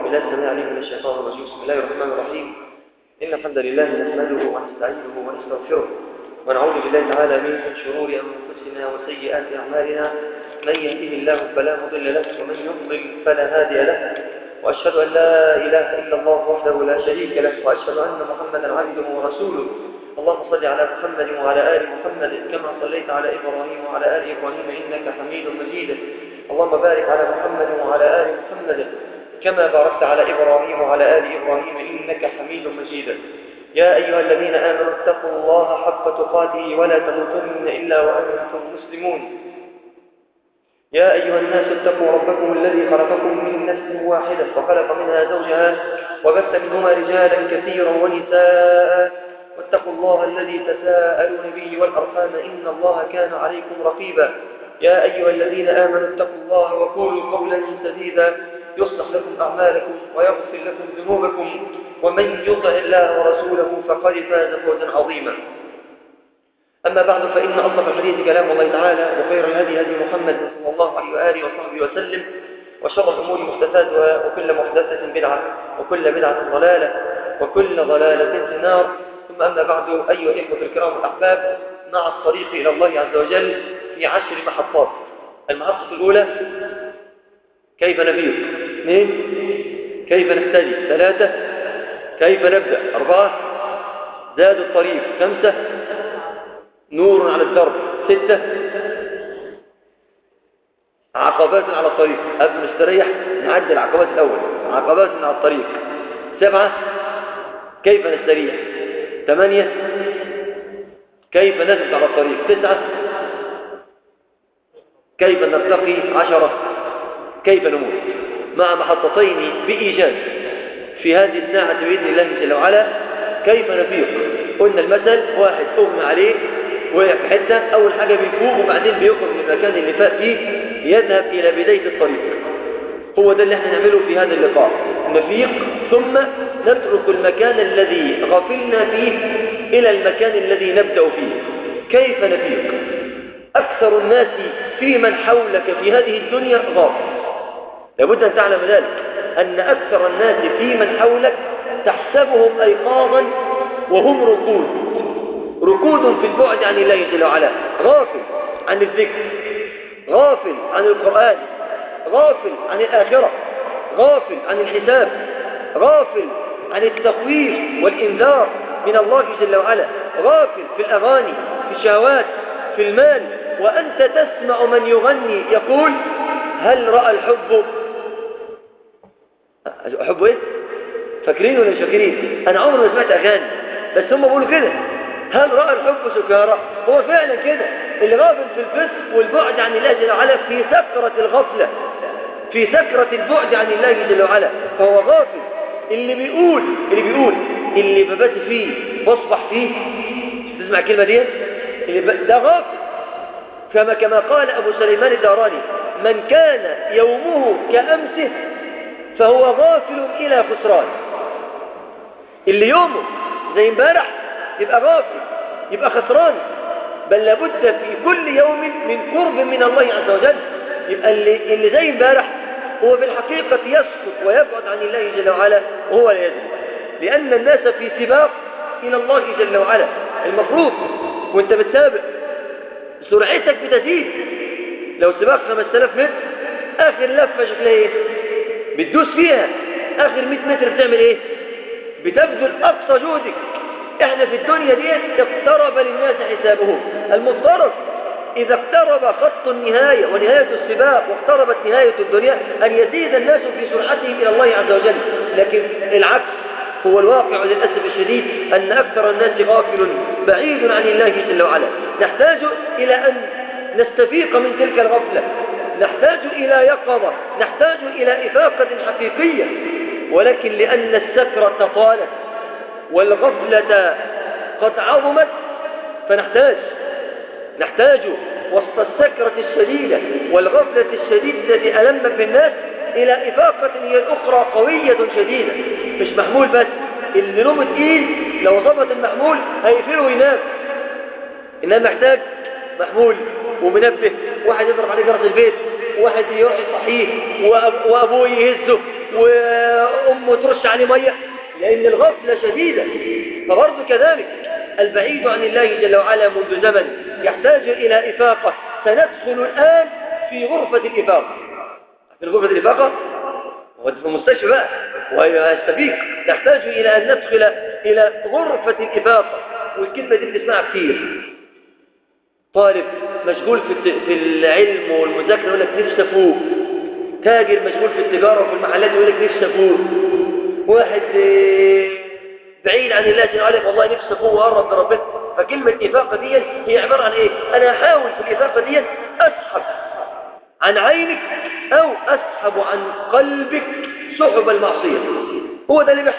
بالله السميع العليم من الشيطان الرجيم بسم الله الرحمن الرحيم إن الحمد لله نحمده ونستعينه ونستغفره ونعوذ بالله تعالى من شرور أنفسنا وسيئات أعمالنا من يهده الله فلا مضل له ومن يضلل فلا هادي له وأشهد أن لا إله إلا الله وحده لا شريك له وأشهد أن محمدا عبده ورسوله اللهم صل على محمد وعلى آل محمد كما صليت على إبراهيم وعلى آل إبراهيم إنك حميد مجيد اللهم بارك على محمد وعلى آل محمد كما باركت على إبراهيم وعلى آل إبراهيم إنك حميد مجيد يا أيها الذين آمنوا اتقوا الله حق تقاته ولا تموتن إلا وأنتم مسلمون يا أيها الناس اتقوا ربكم الذي خلقكم من نفس واحدة وخلق منها زوجها وبث منهما رجالا كثيرا ونساء واتقوا الله الذي تساءلون به والأرحام إن الله كان عليكم رقيبا يا أيها الذين آمنوا اتقوا الله وقولوا قولا سديدا يصلح لكم أعمالكم ويغفر لكم ذنوبكم ومن يطع الله ورسوله فقد فاز فوزا عظيما أما بعد فإن أصدق الحديث كلام الله تعالى وخير الهدي هدي محمد صلى الله عليه وآله وصحبه وسلم وشر الأمور محدثاتها وكل محدثة بدعة وكل بدعة ضلالة وكل ضلالة في النار ثم أما بعد أيها الإخوة الكرام الأحباب مع الطريق إلى الله عز وجل في عشر محطات المحطة الأولى كيف نبيك اثنين كيف نهتدي ثلاثة كيف نبدأ أربعة زاد الطريق خمسة نور على الدرب ستة عقبات على الطريق قبل نستريح نعدي العقبات الأول عقبات على الطريق سبعة كيف نستريح ثمانية كيف نثبت على الطريق تسعة كيف نرتقي عشرة كيف نموت مع محطتين بإيجاز في هذه الساعة بإذن الله جل وعلا كيف نفيق قلنا المثل واحد أغمى عليه وقع في حتة أول حاجة بيفوق وبعدين بيخرج من المكان اللي فات فيه يذهب إلى بداية الطريق هو ده اللي احنا نعمله في هذا اللقاء نفيق ثم نترك المكان الذي غفلنا فيه إلى المكان الذي نبدأ فيه كيف نفيق أكثر الناس في من حولك في هذه الدنيا غافل لابد أن تعلم ذلك أن أكثر الناس في من حولك تحسبهم أيقاظا وهم ركود ركود في البعد عن الله جل وعلا غافل عن الذكر غافل عن القرآن غافل عن الآخرة غافل عن الحساب غافل عن التخويف والإنذار من الله جل وعلا غافل في الأغاني في الشهوات في المال وأنت تسمع من يغني يقول هل رأى الحب حب ايه فاكرين ولا مش فاكرين انا عمري ما سمعت اغاني بس هم بيقولوا كده هل راى الحب سكارى هو فعلا كده اللي غافل في الفسق والبعد عن الله جل وعلا في سكرة الغفلة في سكرة البعد عن الله جل وعلا فهو غافل اللي بيقول اللي بيقول اللي ببات فيه بصبح فيه تسمع الكلمة دي اللي ب... ده غافل كما كما قال أبو سليمان الداراني من كان يومه كأمسه فهو غافل إلى خسران اللي يومه زي امبارح يبقى غافل يبقى خسران بل لابد في كل يوم من قرب من الله عز وجل يبقى اللي, اللي زي امبارح هو في الحقيقة يسقط ويبعد عن الله جل وعلا وهو لا يدري لأن الناس في سباق إلى الله جل وعلا المفروض وانت بتسابق سرعتك بتزيد لو سباق 5000 متر آخر لفة شكلها ايه بتدوس فيها آخر 100 متر بتعمل ايه بتبذل أقصى جهدك احنا في الدنيا دي اقترب للناس حسابهم المفترض إذا اقترب خط النهاية ونهاية السباق واقتربت نهاية الدنيا أن يزيد الناس في سرعتهم إلى الله عز وجل لكن العكس هو الواقع للأسف الشديد أن أكثر الناس غافل بعيد عن الله جل وعلا نحتاج إلى أن نستفيق من تلك الغفلة نحتاج إلى يقظة نحتاج إلى إفاقة حقيقية ولكن لأن السكرة طالت والغفلة قد عظمت فنحتاج نحتاج وسط السكرة الشديدة والغفلة الشديدة التي ألمت بالناس إلى إفاقة هي الأخرى قوية شديدة مش محمول بس اللي نوم تقيل لو ضبط المحمول هيقفله وينام إنما محتاج محمول ومنبه واحد يضرب عليه جرس البيت واحد يروح يصحيه وأب- وابوه يهزه وامه ترش عليه ميه لان الغفله شديده فبرضه كذلك البعيد عن الله جل وعلا منذ زمن يحتاج الى افاقه سندخل الان في غرفه الافاقه في غرفه الافاقه هو في المستشفى بقى ويستفيق نحتاج الى ان ندخل الى غرفه الافاقه والكلمه دي بنسمعها كتير طالب مشغول في الت- في العلم والمذاكره يقول لك نفسي افوق تاجر مشغول في التجاره وفي المحلات يقول لك نفسي افوق واحد آه، بعيد عن الله جل وعلا والله نفسي افوق واقرب لربنا فكلمه افاقه دي هي عباره عن ايه؟ انا هحاول في الافاقه دي اسحب عن عينك او اسحب عن قلبك سحب المعصيه هو ده اللي بيحصل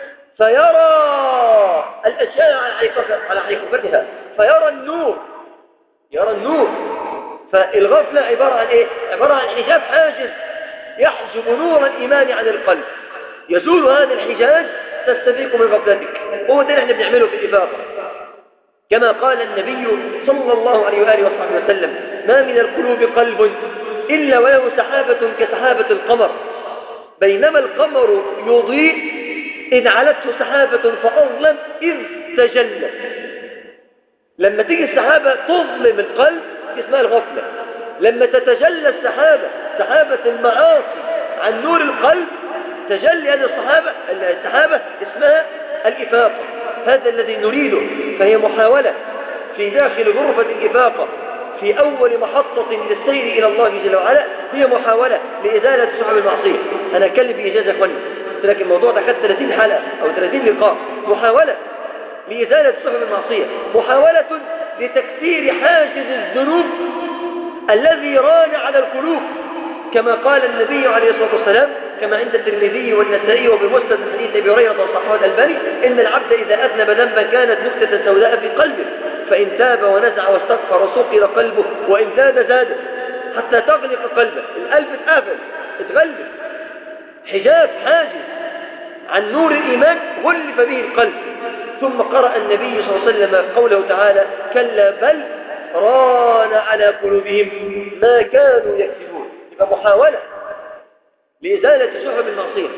فيرى الاشياء على حقيقتها على حقيقتها فيرى النور يرى النور فالغفلة عبارة عن ايه؟ عبارة عن حجاب حاجز يحجب نور الإيمان عن القلب يزول هذا الحجاج تستفيق من غفلتك هو ده اللي احنا بنعمله في الإفاقة كما قال النبي صلى الله عليه وآله وصحبه وسلم ما من القلوب قلب إلا وله سحابة كسحابة القمر بينما القمر يضيء إذ علته سحابة فأظلم إذ تجلت لما تيجي السحابة تظلم القلب اسمها الغفلة لما تتجلى السحابة سحابة المعاصي عن نور القلب تجلي هذه الصحابة السحابة اسمها الإفاقة هذا الذي نريده فهي محاولة في داخل غرفة الإفاقة في أول محطة للسير إلى الله جل وعلا هي محاولة لإزالة شعب المعصية أنا أتكلم بإيجاز يا أخواني قلت لك الموضوع ده خد 30 حلقة أو 30 لقاء محاولة لإزالة سحب المعصية محاولة لتكسير حاجز الذنوب الذي ران على القلوب كما قال النبي عليه الصلاة والسلام كما عند الترمذي والنسائي وبالمسند من حديث ابي هريره وصححه الالباني ان العبد اذا اذنب ذنبا كانت نكته سوداء في قلبه فان تاب ونزع واستغفر سقل قلبه وان زاد زاد حتى تغلق قلبه القلب اتقفل اتغلب حجاب حاجز عن نور الايمان غلف به القلب ثم قرأ النبي صلى الله عليه وسلم قوله تعالى كلا بل ران على قلوبهم ما كانوا يكسبون يبقى محاولة لإزالة شحب المعصية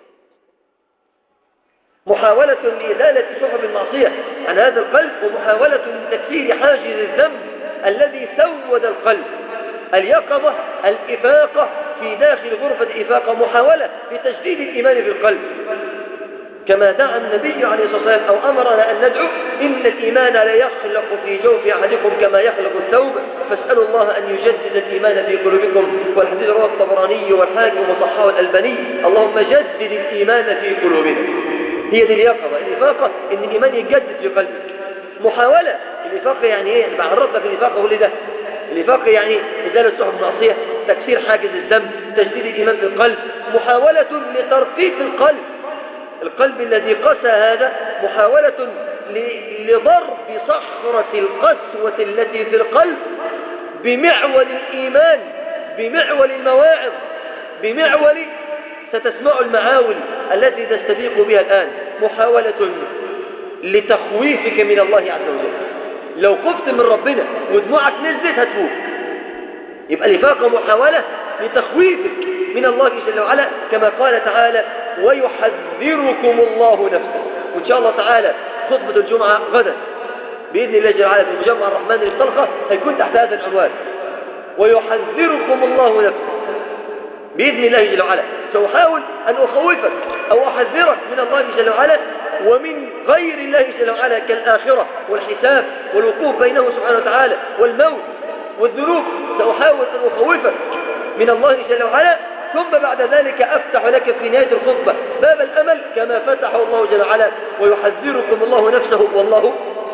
محاولة لإزالة شحب المعصية عن هذا القلب ومحاولة لتكسير حاجز الذنب الذي سود القلب اليقظة الإفاقة في داخل غرفة الإفاقة محاولة لتجديد الإيمان في القلب كما دعا النبي عليه الصلاة والسلام أو أمرنا أن ندعو إن الإيمان لا يخلق في جوف أحدكم كما يخلق الثوب فاسألوا الله أن يجدد الإيمان في قلوبكم والحديث رواه الطبراني والحاكم وصححه الألباني اللهم جدد الإيمان في قلوبنا هي دي اليقظة الإفاقة إن الإيمان يتجدد في قلبك محاولة الإفاقة يعني إيه؟ أنا بعرض لك الإفاقة كل ده الإفاقة يعني إزالة سحب المعصية تكسير حاجز الذنب تجديد الإيمان في القلب محاولة لترقيق القلب القلب الذي قسى هذا محاولة ل- لضرب صخرة القسوة التي في القلب بمعول الإيمان بمعول المواعظ بمعول ستسمع المعاول التي تستفيق بها الآن محاولة لتخويفك من الله عز وجل لو خفت من ربنا ودموعك نزلت هتفوق يبقى الإفاقة محاولة لتخويفك من الله جل وعلا كما قال تعالى ويحذركم الله نفسه وإن شاء الله تعالى خطبة الجمعة غدا بإذن الله جل وعلا في مجمع الرحمن للطلقة هيكون تحت هذا العنوان ويحذركم الله نفسه بإذن الله جل وعلا سأحاول أن أخوفك أو أحذرك من الله جل وعلا ومن غير الله جل وعلا كالآخرة والحساب والوقوف بينه سبحانه وتعالى والموت والذنوب سأحاول أن أخوفك من الله جل وعلا ثم بعد ذلك أفتح لك في نهاية الخطبة باب الأمل كما فتحه الله جل وعلا ويحذركم الله نفسه والله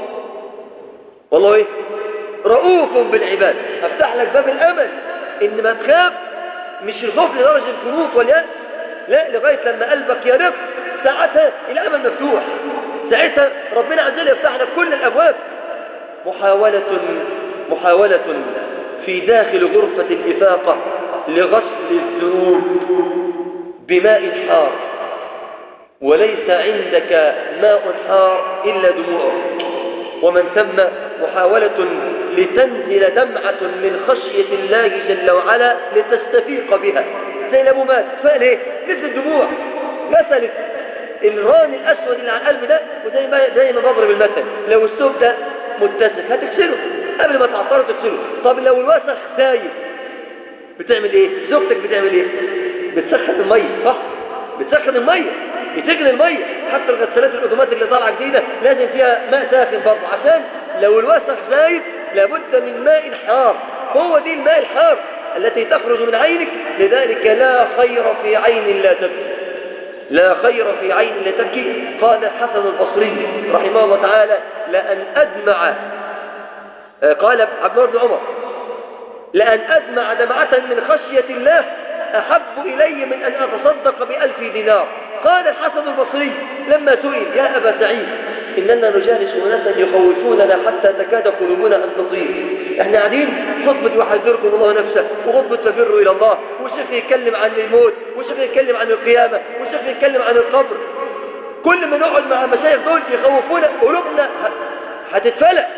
والله إيه؟ رؤوف بالعباد أفتح لك باب الأمل إن ما تخاف مش الخوف لدرجة القنوط واليأس لا لغاية لما قلبك يرق ساعتها الأمل مفتوح ساعتها ربنا عز وجل يفتح لك كل الأبواب محاولة محاولة في داخل غرفة الإفاقة لغسل الذنوب بماء حار وليس عندك ماء حار إلا دموعك ومن ثم محاولة لتنزل دمعة من خشية الله جل وعلا لتستفيق بها زي الأبو مات فقال ايه نزل دموع غسلت الران الأسود اللي على القلب ده وزي ما زي ما بضرب المثل لو الثوب ده متسف هتغسله قبل ما تعطره تغسله طب لو الوسخ سايب بتعمل ايه زوجتك بتعمل ايه بتسخن الميه صح بتسخن الميه بتغلي الميه حتى الغسالات الاوتوماتيك اللي طالعه جديده لازم فيها ماء ساخن برضه عشان لو الوسخ زايد لابد من ماء حار هو دي الماء الحار التي تخرج من عينك لذلك لا خير في عين لا تبكي لا خير في عين لا تبكي قال الحسن البصري رحمه الله تعالى لأن أدمع قال عبد الله بن عمر لأن أدمع دمعة من خشية الله أحب إلي من أن أتصدق بألف دينار قال الحسن البصري لما سئل يا أبا سعيد إننا نجالس أناسا يخوفوننا حتى تكاد قلوبنا أن تطير احنا قاعدين خطبة يحذركم الله نفسه وخطبة تفروا إلى الله والشيخ يتكلم عن الموت والشيخ يتكلم عن القيامة والشيخ يتكلم عن القبر كل ما نقعد مع المشايخ دول يخوفونا قلوبنا هتتفلق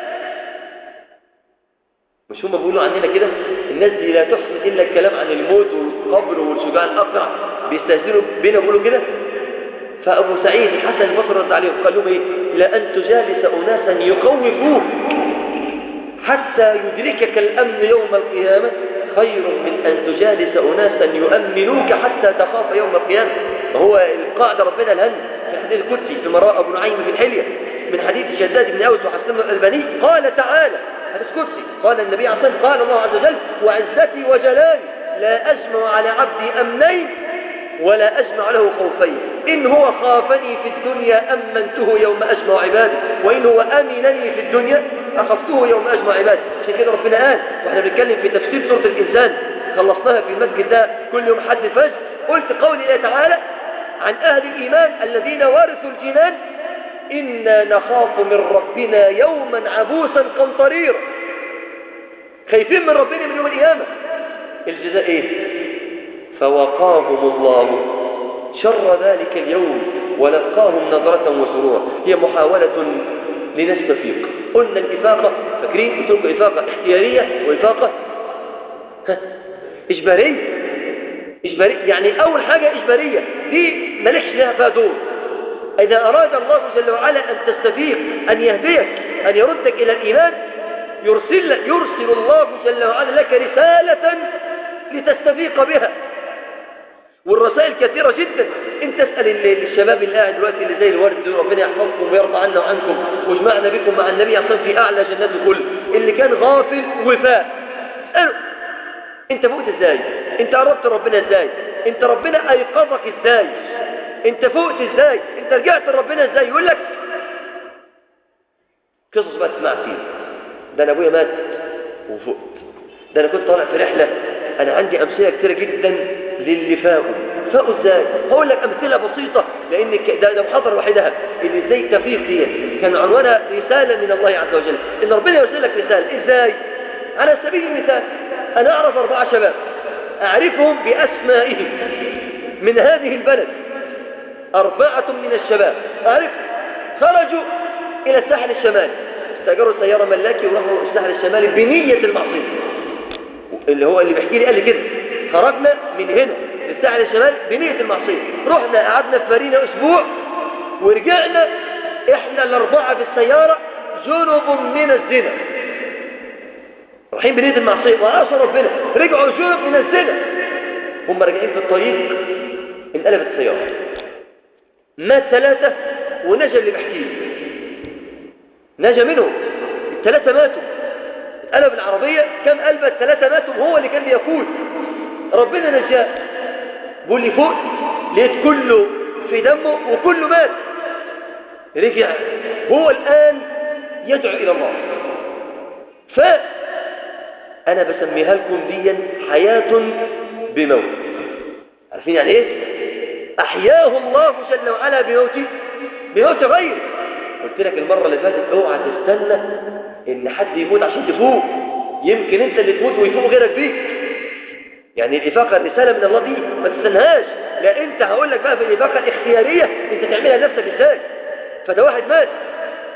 مش هم بيقولوا عننا كده الناس دي لا تحسن إلا الكلام عن الموت والقبر والشجاع الأقرع بيستهزئوا بينا بيقولوا كده فأبو سعيد الحسن البصري رد عليهم قال لهم إيه لأن تجالس أناسا يخوفوك حتى يدركك الأمن يوم القيامة خير من أن تجالس أناسا يؤمنوك حتى تخاف يوم القيامة وهو القاعدة ربنا الهن في الحديث القدسي في مراء أبو نعيم في الحلية من حديث شداد بن أوس وحسن الألباني قال تعالى حديث قدسي قال النبي عليه الصلاة والسلام قال الله عز وجل وعزتي وجلالي لا أجمع على عبدي أمنين ولا أجمع له خوفين إن هو خافني في الدنيا أمنته يوم أجمع عبادي وإن هو أمنني في الدنيا أخفته يوم أجمع عبادي عشان كده ربنا قال وإحنا بنتكلم في تفسير سورة الإنسان خلصناها في المسجد ده كل يوم حد الفجر قلت قول الله تعالى عن أهل الإيمان الذين ورثوا الجنان إنا نخاف من ربنا يوما عبوسا قمطريرا خايفين من ربنا من يوم القيامة الجزاء إيه فوقاهم الله شر ذلك اليوم ولقاهم نظرة وسرورا هي محاولة لنستفيق قلنا الإفاقة فاكرين قلت لكم إفاقة اختيارية وإفاقة إجبارية إجبارية يعني أول حاجة إجبارية دي مالكش لها فيها دور إذا أراد الله جل وعلا أن تستفيق أن يهديك أن يردك إلى الإيمان يرسل, يرسل الله جل وعلا لك رسالة لتستفيق بها والرسائل كثيرة جدا انت اسأل الشباب اللي قاعد دلوقتي اللي زي الورد ربنا يحفظكم ويرضى عنا وعنكم واجمعنا بكم مع النبي اصلا في اعلى جنات الكل اللي كان غافل وفاء اسأله انت فوقت ازاي انت قربت ربنا ازاي انت ربنا ايقظك ازاي انت فوقت ازاي انت رجعت لربنا ازاي يقول لك قصص بقى تسمع فيه ده انا ابويا مات وفقت ده انا كنت طالع في رحله انا عندي امثله كتيره جدا للي فاقوا فاقوا ازاي هقول لك امثله بسيطه لان ده, ده محاضره وحدها ان ازاي التفريق دي كان عنوانها رساله من الله عز وجل ان ربنا يرسل لك رساله ازاي على سبيل المثال انا اعرف اربعه شباب اعرفهم باسمائهم من هذه البلد اربعه من الشباب اعرفهم خرجوا الى الساحل الشمالي استاجروا سياره ملاكي وراحوا الساحل الشمالي بنيه المعصيه اللي هو اللي بيحكي لي قال لي كده خرجنا من هنا للساحل الشمالي بنية المعصية رحنا قعدنا في مارينا أسبوع ورجعنا إحنا الأربعة في السيارة جنب من الزنا رايحين بنية المعصية وعاصوا ربنا رجعوا جنب من الزنا هم راجعين في الطريق انقلبت السيارة مات ثلاثة ونجا اللي بحكي لي نجا منهم الثلاثة ماتوا قلب العربية كم قلب الثلاثة ماتوا هو اللي كان بيقول ربنا نجاه بيقول لي فوق لقيت كله في دمه وكله مات رجع هو الآن يدعو إلى الله فأنا بسميها لكم دي حياة بموت عارفين يعني إيه أحياه الله جل وعلا بموت بموت غيره قلت لك المرة اللي فاتت اوعى تستنى ان حد يموت عشان تفوق يمكن انت اللي تموت ويفوق غيرك بيك يعني الإفاقة الرسالة من الله دي ما تستنهاش لا انت هقول لك بقى في الإفاقة الاختيارية انت تعملها نفسك ازاي فده واحد مات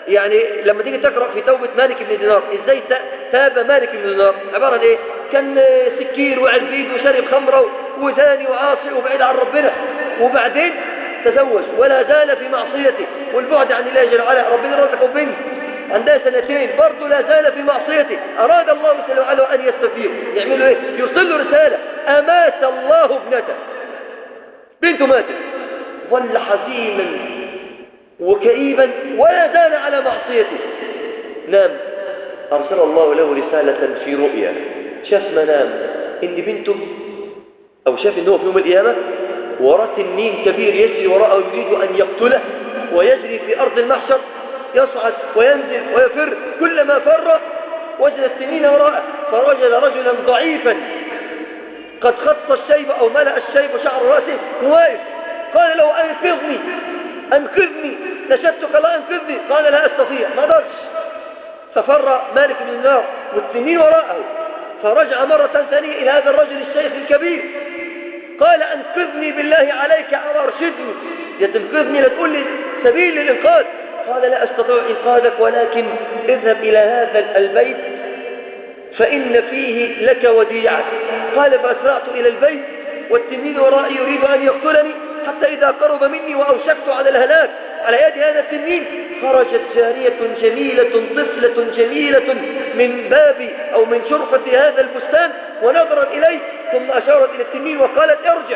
يعني لما تيجي تقرأ في توبة مالك بن دينار ازاي تاب مالك بن دينار عبارة عن ايه كان سكير وعربيد وشرب خمرة وزاني وعاصي وبعيد عن ربنا وبعدين تزوج ولا زال في معصيته والبعد عن الله جل وعلا ربنا رزقه بنت عندها سنتين برضه لا زال في معصيته أراد الله جل وعلا أن يستفيد يعملوا ايه يرسل له رسالة أمات الله ابنته بنته ماتت ظل حزينا وكئيبا ولا زال على معصيته نام أرسل الله له رسالة في رؤيا شاف منام إن بنته أو شاف إنه في يوم القيامة وراء تنين كبير يجري وراءه يريد أن يقتله ويجري في أرض المحشر يصعد وينزل ويفر كلما فر وجد التنين وراءه فوجد رجلا ضعيفا قد خص الشيب أو ملأ الشيب شعر رأسه واقف قال له أنقذني أنقذني نشدتك لا أنقذني قال لا أستطيع ما درش ففر مالك بن النار والتنين وراءه فرجع مرة ثانية إلى هذا الرجل الشيخ الكبير قال أنقذني بالله عليك أو أرشدني يا تنقذني لا تقول لي سبيل للإنقاذ قال لا أستطيع إنقاذك ولكن اذهب إلى هذا البيت فإن فيه لك وديعة قال فأسرعت إلى البيت والتنين ورائي يريد أن يقتلني حتى إذا قرب مني وأوشكت على الهلاك على يد هذا التنين خرجت جارية جميلة طفلة جميلة من باب أو من شرفة هذا البستان ونظرت إلي ثم أشارت إلى التنين وقالت ارجع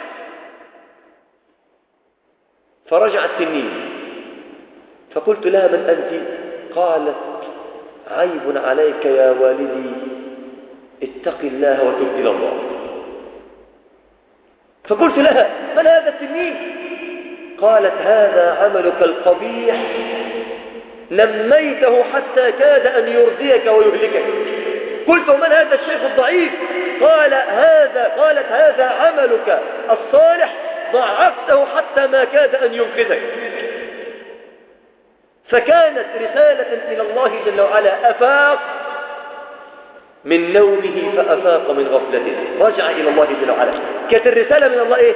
فرجع التنين فقلت لها من أنت قالت عيب عليك يا والدي اتق الله وتب إلى الله فقلت لها من هذا التنين قالت هذا عملك القبيح نميته حتى كاد أن يرضيك ويهلكك قلت ومن هذا الشيخ الضعيف قال هذا قالت هذا عملك الصالح ضعفته حتى ما كاد أن ينقذك فكانت رسالة من الله جل وعلا أفاق من نومه فأفاق من غفلته رجع إلى الله جل وعلا كانت الرسالة من الله إيه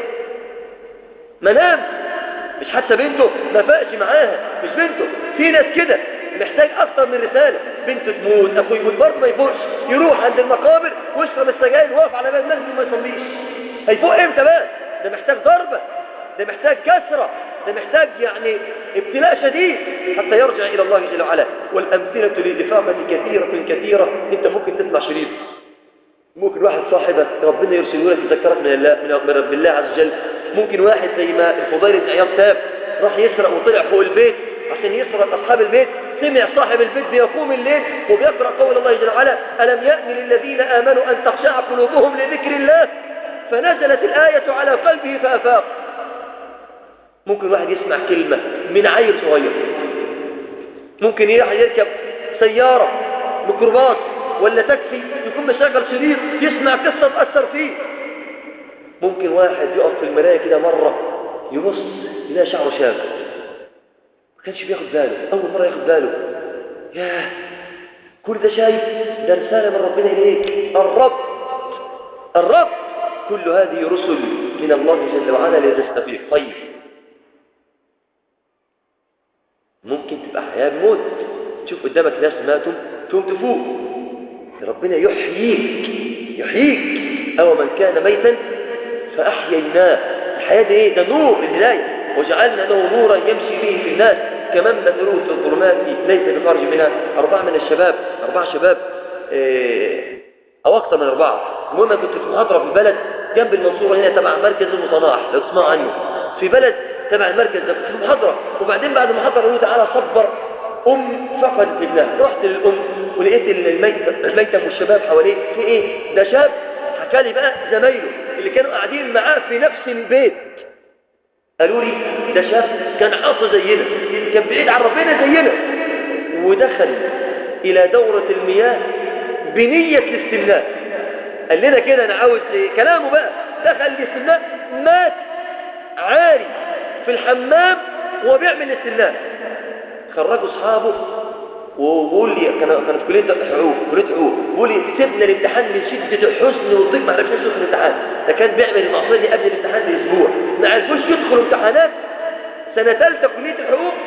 منام مش حتى بنته ما فاقش معاها مش بنته في ناس كده محتاج أكتر من رسالة بنته تموت أخوه يموت برضه ما يفوقش يروح عند المقابر ويشرب السجاير ويقف على باب المسجد وما يصليش هيفوق امتى بقى ده محتاج ضربة ده محتاج كسرة ده محتاج يعني ابتلاء شديد حتى يرجع إلى الله جل وعلا والأمثلة للإفامة كثيرة كثيرة أنت ممكن تسمع شريط ممكن واحد صاحبك ربنا يرسله لك يذكرك من الله من رب الله عز وجل ممكن واحد زي ما الفضيل بن عياض تاب راح يسرق وطلع فوق البيت عشان يسرق أصحاب البيت سمع صاحب البيت بيقوم الليل وبيقرأ قول الله جل وعلا ألم يأن للذين آمنوا أن تخشع قلوبهم لذكر الله فنزلت الآية على قلبه فأفاق ممكن واحد يسمع كلمة من عيل صغير ممكن يركب سيارة ميكروباص ولا تاكسي يكون مشغل شريط يسمع قصة تأثر فيه ممكن واحد يقف في المراية كده مرة يبص يلاقي شعره شاب ما كانش بياخد باله أول مرة ياخد باله ياه كل ده شايف ده رسالة من ربنا إليك الرب الرب كل هذه رسل من الله جل وعلا لتستفيق طيب ممكن تبقى حياة موت تشوف قدامك ناس ماتوا تقوم تفوق ربنا يحييك يحييك أو من كان ميتا فأحييناه الحياة دي ايه ده نور الهداية وجعلنا له نورا يمشي به في الناس كمن مثلوه في الظلمات ليس بخارج منها أربعة من الشباب أربعة شباب إيه أو أكثر من أربعة المهم كنت في محاضرة في البلد جنب المنصورة هنا تبع مركز المطناح لو تسمعوا عنه في بلد تبع المركز ده كنت في محاضرة وبعدين بعد المحاضرة قالوا تعالى صبر أم فقدت ابنها رحت للأم ولقيت الميت الميتم والشباب حواليه في إيه ده شاب حكى لي بقى زمايله اللي كانوا قاعدين معاه في نفس البيت قالوا لي ده شاب كان عاصي زينا كان بعيد عن ربنا زينا ودخل إلى دورة المياه بنية الاستمناء قال لنا كده أنا عاوز كلامه بقى دخل الاستمناء مات عاري في الحمام وهو بيعمل الاستمناء خرجوا أصحابه وبقول لي كان كان في كليه حقوق كليه حقوق بقول لي سيبنا الامتحان من شده الحزن والضيق ما عرفناش ندخل الامتحان ده كان بيعمل المعصيه دي قبل الامتحان باسبوع ما عرفوش يدخلوا امتحانات سنه ثالثه كليه الحقوق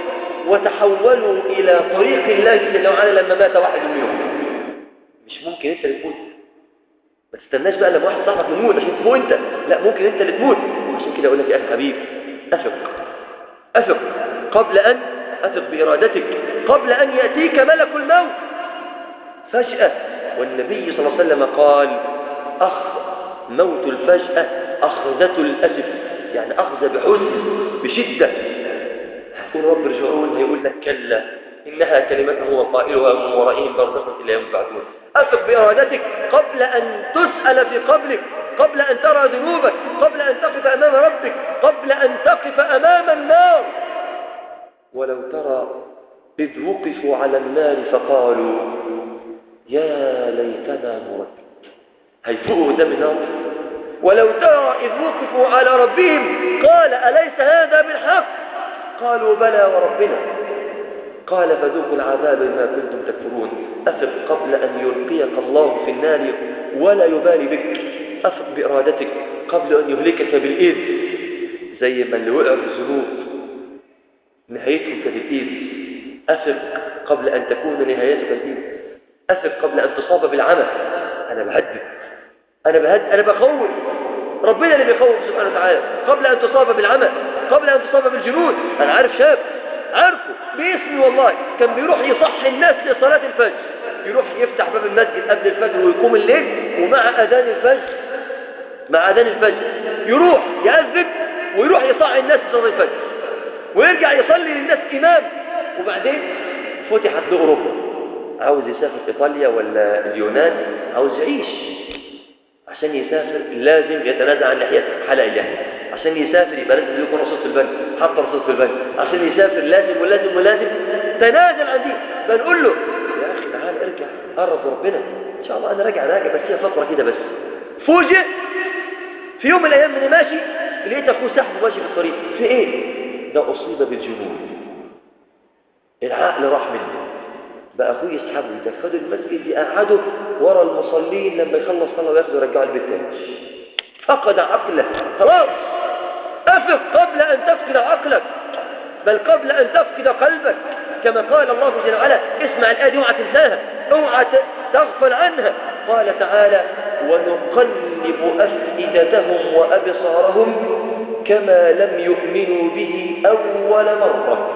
وتحولوا إلى طريق الله جل وعلا لما مات واحد منهم مش ممكن أنت اللي تموت ما تستناش بقى لما واحد صاحبك يموت عشان تموت أنت لا ممكن أنت اللي تموت عشان كده أقول لك يا أخي حبيب أثق أثق قبل أن أثق بإرادتك قبل أن يأتيك ملك الموت فجأة والنبي صلى الله عليه وسلم قال أخ موت الفجأة أخذة الأسف يعني أخذ بحزن بشدة هتقول رب ارجعون هيقول لك كلا إنها كلمة هو قائلها من ورائهم برزخة إلى يوم بعدون أثق بإرادتك قبل أن تسأل في قبرك قبل أن ترى ذنوبك قبل أن تقف أمام ربك قبل أن تقف أمام النار ولو ترى إذ وقفوا على النار فقالوا يا ليتنا نرد هيفوقوا قدام النار ولو ترى إذ وقفوا على ربهم قال أليس هذا بالحق قالوا بلى وربنا قال فذوقوا العذاب بما كنتم تكفرون أثق قبل أن يلقيك الله في النار ولا يبالي بك أثق بإرادتك قبل أن يهلكك بالإذن زي ما اللي وقع في الذنوب نهايتهم كانت الإذن أثق قبل أن تكون نهايتك الإذن أثق قبل أن تصاب بالعمى أنا بهدد أنا بهدد أنا بخوف ربنا اللي بيخوف سبحانه وتعالى قبل أن تصاب بالعمى قبل أن تصاب بالجنون أنا عارف شاب عارفه باسمي والله كان بيروح يصحي الناس لصلاة الفجر يروح يفتح باب المسجد قبل الفجر ويقوم الليل ومع أذان الفجر مع أذان الفجر يروح يأذن ويروح يصحي الناس لصلاة الفجر ويرجع يصلي للناس إمام وبعدين فتحت له أوروبا عاوز يسافر إيطاليا ولا اليونان عاوز يعيش عشان يسافر لازم يتنازع عن لحيته حلق اللحية عشان يسافر يبقى لازم يكون رصيد في البنك حط رصيد في البنك عشان يسافر لازم ولازم ولازم تنازل عن دي بنقول له يا أخي تعال ارجع قرب ربنا إن شاء الله أنا راجع راجع بس هي فترة كده بس فوجئ في يوم من الأيام من ماشي لقيت أخوه سحبه ماشي في الطريق في إيه؟ ده أصيب بالجنون العقل راح منه بقى أخوه يسحبه يدخله المسجد يقعده ورا المصلين لما يخلص صلاة وياخده يرجعه البيت تاني فقد عقله خلاص أفق قبل أن تفقد عقلك بل قبل أن تفقد قلبك كما قال الله جل وعلا اسمع الآية دي اوعى تنساها اوعى تغفل عنها قال تعالى ونقلب أفئدتهم وأبصارهم كما لم يؤمنوا به أول مرة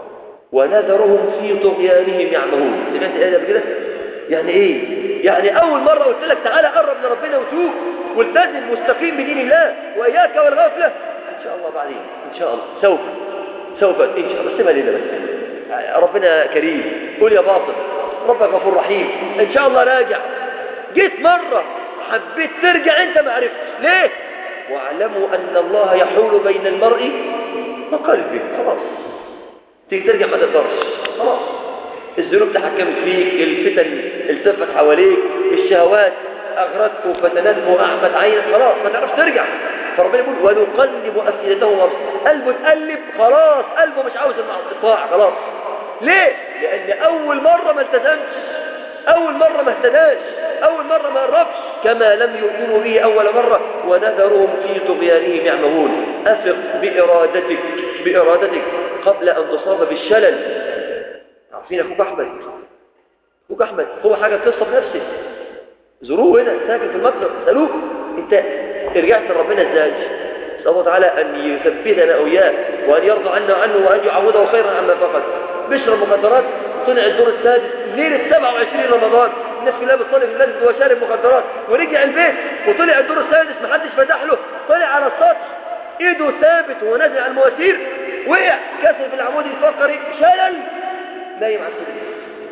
ونذرهم في طغيانهم يعمهون سمعت الآية قبل كده يعني ايه يعني اول مرة قلت لك تعالى قرب لربنا وتوب والتزم مستقيم بدين الله واياك والغفلة ان شاء الله بعدين ان شاء الله سوف سوف ان شاء الله سيبها لنا بس ربنا كريم قول يا باطل ربك غفور رحيم ان شاء الله راجع جيت مرة حبيت ترجع انت ما عرفتش ليه واعلموا ان الله يحول بين المرء وقلبه خلاص تيجي ترجع ما تقدرش خلاص الذنوب تحكمت فيك الفتن التفت حواليك الشهوات اغرتك وفتنتك واعمت عينك خلاص ما تعرفش ترجع فربنا يقول ونقلب افئدتهم قلبه اتقلب خلاص قلبه مش عاوز الطاعه خلاص ليه لان اول مره ما التزمش اول مره ما اهتداش اول مره ما قربش كما لم يؤمنوا به اول مره ونذرهم في طغيانهم يعمهون افق بارادتك بارادتك قبل ان تصاب بالشلل عارفين اخوك احمد اخوك احمد هو حاجه قصه بنفسه زوروه هنا ساكن في المطلق سالوه انت رجعت لربنا ازاي نسال الله تعالى ان يثبتنا واياه وان يرضى عنا عنه وان يعوضه خيرا عما فقد بيشرب مخدرات طلع الدور السادس ليله 27 رمضان الناس كلها بتصلي في المسجد وهو شارب مخدرات ورجع البيت وطلع الدور السادس محدش فتح له طلع على السطح ايده ثابت وهو نازل على المواسير وقع كسر في العمود الفقري شلل نايم على السرير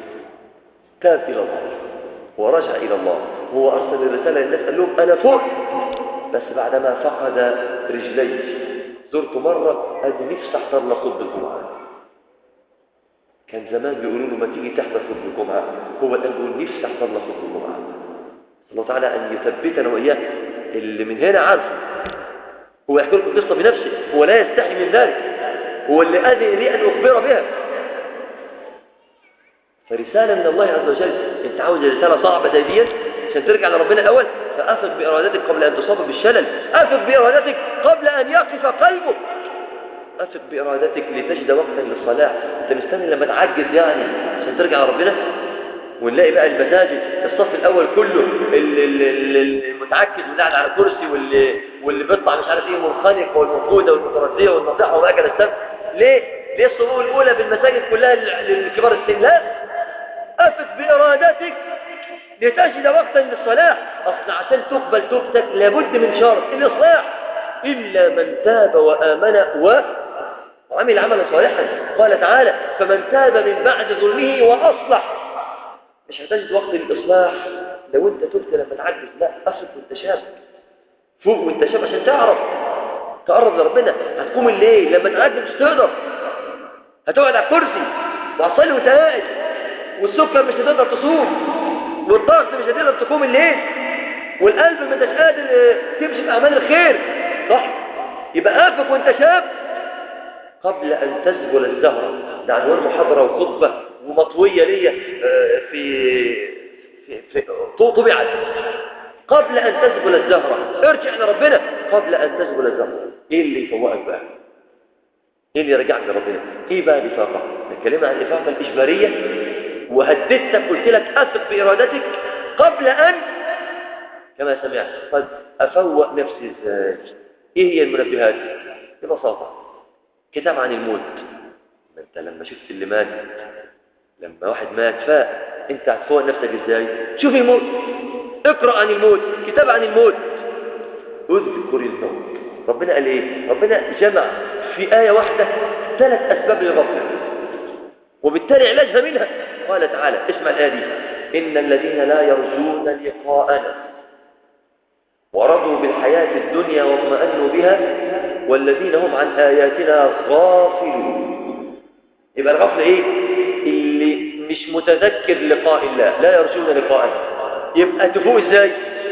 تاب الى الله ورجع الى الله هو ارسل الرساله للناس قال لهم انا فوق بس بعدما فقد رجلي زرت مره قال نفسي احضر لك خطبه الجمعه كان زمان بيقولوا له ما تيجي تحضر خطبه الجمعه هو الان بيقول نفسي احضر لك خطبه الجمعه الله تعالى ان يثبتنا واياه اللي من هنا عارفه هو يحكي لكم القصه بنفسه هو لا يستحي من ذلك هو اللي اذن لي ان اخبر بها فرسالة من الله عز وجل انت عاوز رسالة صعبة زي دي عشان ترجع لربنا الأول فأثق بإرادتك قبل أن تصاب بالشلل أثق بإرادتك قبل أن يقف قلبك أثق بإرادتك لتجد وقتا للصلاة أنت مستني لما تعجز يعني عشان ترجع لربنا ونلاقي بقى المساجد الصف الأول كله ال- ال- ال- المتعكز واللي قاعد على كرسي واللي واللي بيطلع مش عارف ايه منخنق والمفقودة والمتردية والنصيحة وما أكل السبت ليه؟ ليه الصفوف الأولى في المساجد كلها لل- للكبار السن؟ لا أثق بإرادتك لتجد وقتا للصلاة أصل عشان تقبل توبتك لابد من شرط الإصلاح إلا من تاب وآمن و... وعمل عملا صالحا قال تعالى فمن تاب من بعد ظلمه وأصلح مش هتجد وقت للإصلاح لو أنت تبت لما تعجز لا أثق وأنت شاب فوق وأنت شاب عشان تعرف تقرب لربنا هتقوم الليل لما تعجز مش تقدر هتقعد على الكرسي وهتصلي وانت قاعد والسكر مش هتقدر تصوم والضغط مش هتقدر تقوم الليل والقلب ما انتش قادر اه، تمشي في اعمال الخير صح يبقى افق وانت شاب قبل ان تزبل الزهره ده عنوان محاضره وخطبه ومطويه ليا اه، في في, في طبعت قبل ان تزبل الزهره ارجع لربنا قبل ان تزبل الزهره ايه اللي يفوقك بقى ايه اللي يرجعك لربنا ايه بقى الافاقه نتكلم عن الافاقه الاجباريه وهددتك قلت لك اثق بارادتك قبل ان كما سمعت قد افوق نفسي ازاي ايه هي المنبهات ببساطه كتاب عن الموت ما انت لما شفت اللي مات لما واحد مات فاق انت هتفوق نفسك ازاي شوف الموت اقرا عن الموت كتاب عن الموت اذكر الموت ربنا قال ايه ربنا جمع في آية واحدة ثلاث أسباب للغفلة وبالتالي علاجها منها قال تعالى اسمع الآية دي إن الذين لا يرجون لقاءنا ورضوا بالحياة الدنيا واطمأنوا بها والذين هم عن آياتنا غافلون يبقى الغفلة إيه؟ اللي مش متذكر لقاء الله لا يرجون لقاءنا يبقى تفوق إزاي؟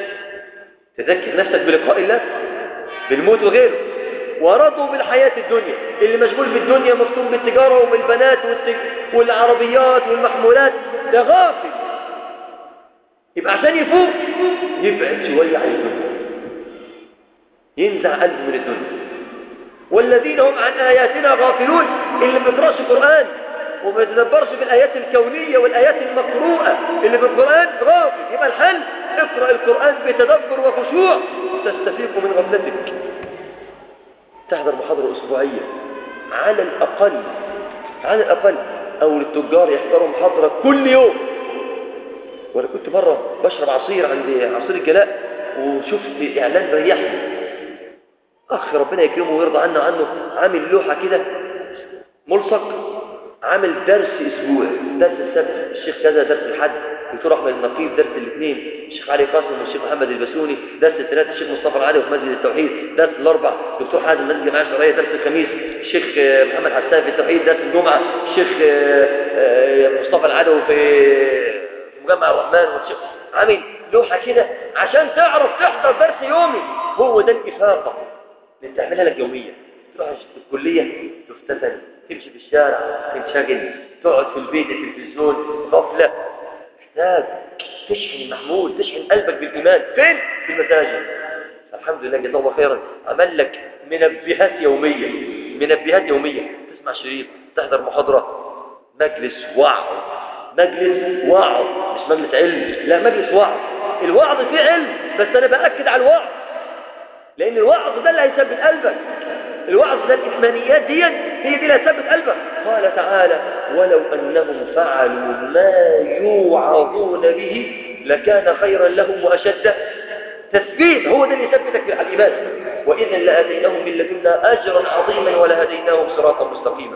تذكر نفسك بلقاء الله بالموت وغيره ورضوا بالحياة الدنيا اللي مشغول بالدنيا مفتون بالتجارة وبالبنات والتج... والعربيات والمحمولات ده غافل يبقى عشان يفوق يبعد شوية عن الدنيا ينزع قلبه من الدنيا والذين هم عن آياتنا غافلون اللي ما بيقراش قرآن وما يتدبرش في الآيات الكونية والآيات المقروءة اللي في القرآن غافل يبقى الحل اقرأ القرآن بتدبر وخشوع تستفيق من غفلتك تحضر محاضرة أسبوعية على الأقل على الأقل أو للتجار يحضروا محاضرة كل يوم وأنا كنت مرة بشرب عصير عند عصير الجلاء وشفت إعلان ريحني أخ ربنا يكرمه ويرضى عنه عنه عامل لوحة كده ملصق عامل درس اسبوع درس السبت الشيخ كذا درس الحد دكتور احمد النقيب درس الاثنين الشيخ علي قاسم والشيخ محمد البسوني درس الثلاث الشيخ مصطفى العلي في مسجد التوحيد درس الاربع دكتور حازم مسجد الجماعه الشرعيه درس الخميس الشيخ آه، محمد حسان في التوحيد درس الجمعه الشيخ آه، آه، مصطفى العدوي في في مجمع الرحمن والشيخ عامل لوحه كده عشان تعرف تحضر درس يومي هو ده الافاقه اللي بتعملها لك يوميا تروح الكليه تفتتن تمشي في الشارع تنشغل تقعد في البيت التلفزيون غفلة محتاج تشحن المحمول تشحن قلبك بالإيمان فين؟ في المساجد الحمد لله جزاه الله خيرا عمل لك منبهات يومية منبهات يومية تسمع شريط تحضر محاضرة مجلس وعظ مجلس وعظ مش مجلس علم لا مجلس وعظ الوعظ فيه علم بس أنا بأكد على الوعظ لأن الوعظ ده اللي هيثبت قلبك الوعظ ده الإيمانيات دي هي دي اللي هتثبت قلبك قال تعالى ولو أنهم فعلوا ما يوعظون به لكان خيرا لهم وأشد تثبيت هو ده اللي يثبتك على الإيمان وإذا لآتيناهم من لدنا أجرا عظيما ولهديناهم صراطا مستقيما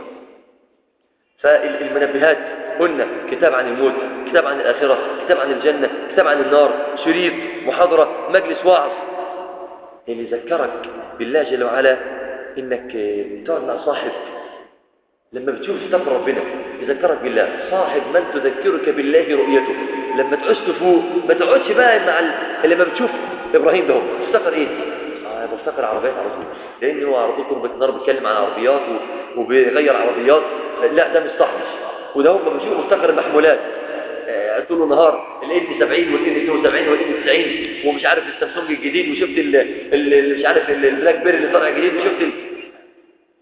فالمنبهات قلنا كتاب عن الموت كتاب عن الآخرة كتاب عن الجنة كتاب عن النار شريط محاضرة مجلس وعظ اللي يذكرك بالله جل وعلا انك تقعد مع صاحب لما بتشوف كتاب ربنا يذكرك بالله صاحب من تذكرك بالله رؤيته لما تعوز تفوق ما تقعدش بقى مع ال... لما بتشوف ابراهيم ده هو تفتكر ايه اه بفتكر عربيات على طول لان هو على طول قرب النار بيتكلم عن عربيات و... وبيغير عربيات لا ده مش صاحبي وده هو لما بشوفه بفتكر المحمولات آه، طول النهار ال 70 وال 72 وال 90 ومش عارف السامسونج الجديد وشفت ال ال- ال- مش عارف ال- البلاك بيري اللي طالع جديد وشفت ال...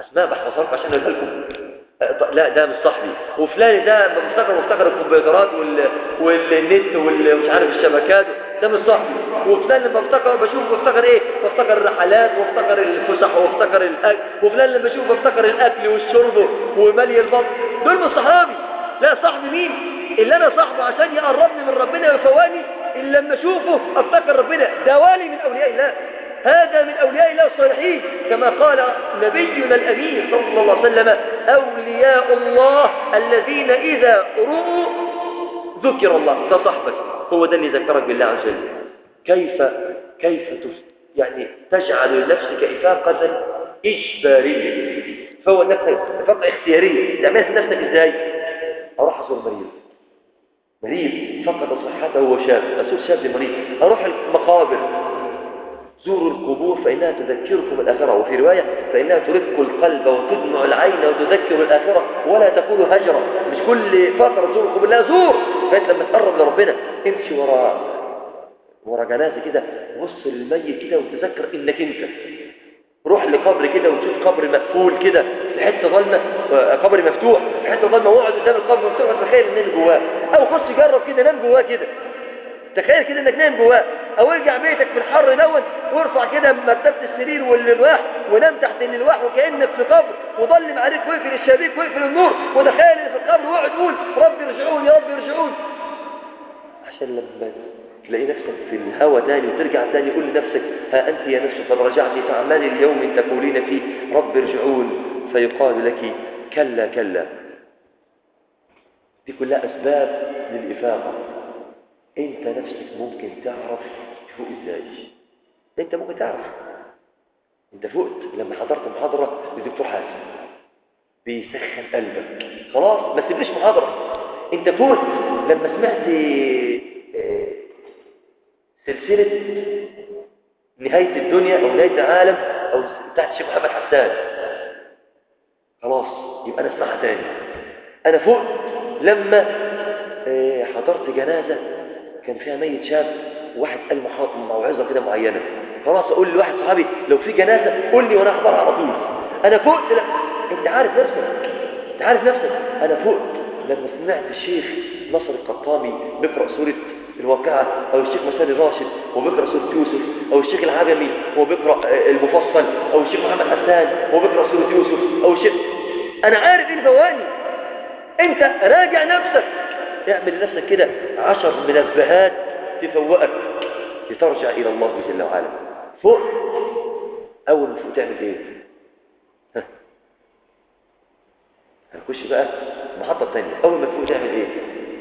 اسماء بحفظها لكم عشان اقولها لكم أه، لا ده مش صاحبي وفلان ده مفتكر مفتكر الكمبيوترات وال... والنت ومش عارف الشبكات ده مش صاحبي وفلان لما افتكر بشوف بفتكر ايه بفتكر الرحلات وافتكر الفسح وافتكر الاكل وفلان لما اشوف بفتكر الاكل والشرب وملي البطن دول مش صحابي لا صاحبي مين اللي انا صاحبه عشان يقربني من ربنا ويفواني اللي لما اشوفه افتكر ربنا ده والي من اولياء الله هذا من أولياء الله الصالحين كما قال نبينا الأمين صلى الله عليه وسلم أولياء الله الذين إذا رؤوا ذكر الله ده صاحبك هو ده اللي ذكرك بالله عز وجل كيف كيف يعني تجعل لنفسك إفاقة إجبارية فهو نفسك إفاقة اختيارية تعملها نفسك إزاي أروح أزور مريض مريض فقد صحته وهو شاب أزور شاب مريض أروح المقابر زوروا القبور فإنها تذكركم الآخرة وفي رواية فإنها ترق القلب وتدمع العين وتذكر الآخرة ولا تكون هجرة مش كل فترة تزور القبور لا زور بقيت لما تقرب لربنا امشي ورا ورا جنازة كده بص للميت كده وتذكر إنك أنت روح لقبر كده وتشوف قبر مقفول كده في حته ظلمه قبر مفتوح في حته ظلمه واقعد قدام القبر مفتوح وتخيل ان جواه او خش جرب كده نام جواه كده تخيل كده انك نام جواه او ارجع بيتك في الحر دون وارفع كده مرتبه السرير واللواح ونام تحت اللواح وكانك في قبر وضلم عليك واقفل الشبابيك واقفل النور وتخيل ان في القبر واقعد قول ربي ارجعون يا ربي ارجعون عشان لما تلاقي نفسك في الهوى تاني وترجع تاني قول لنفسك ها انت يا نفس قد رجعت فاعمالي اليوم تقولين فيه رب ارجعون فيقال لك كلا كلا دي كلها اسباب للافاقه انت نفسك ممكن تعرف تفوق ازاي انت ممكن تعرف انت فقت لما حضرت محاضرة لدكتور حازم بيسخن قلبك خلاص ما تسيبليش محاضرة انت فقت لما سمعت سلسلة نهاية الدنيا او نهاية العالم او بتاعت الشيخ محمد حسان خلاص يبقى انا اسمعها تاني انا فقت لما حضرت جنازة كان فيها ميت شاب وواحد قال موعظه كده معينه خلاص اقول لواحد صحابي لو في جنازه قول لي وانا احضرها على طول انا فقت لا انت عارف نفسك انت عارف نفسك انا فقت لما سمعت الشيخ نصر القطامي بيقرا سوره الواقعة أو الشيخ مسالي راشد وبيقرأ سورة يوسف أو الشيخ العجمي وبيقرأ المفصل أو الشيخ محمد حسان وبيقرأ سورة يوسف أو الشيخ أنا عارف إيه فواني أنت راجع نفسك اعمل لنفسك كده عشر منبهات تفوقك لترجع إلى الله جل وعلا فوق أول ما فوق تعمل إيه ها هنخش بقى المحطة الثانية أول ما تفوق تعمل إيه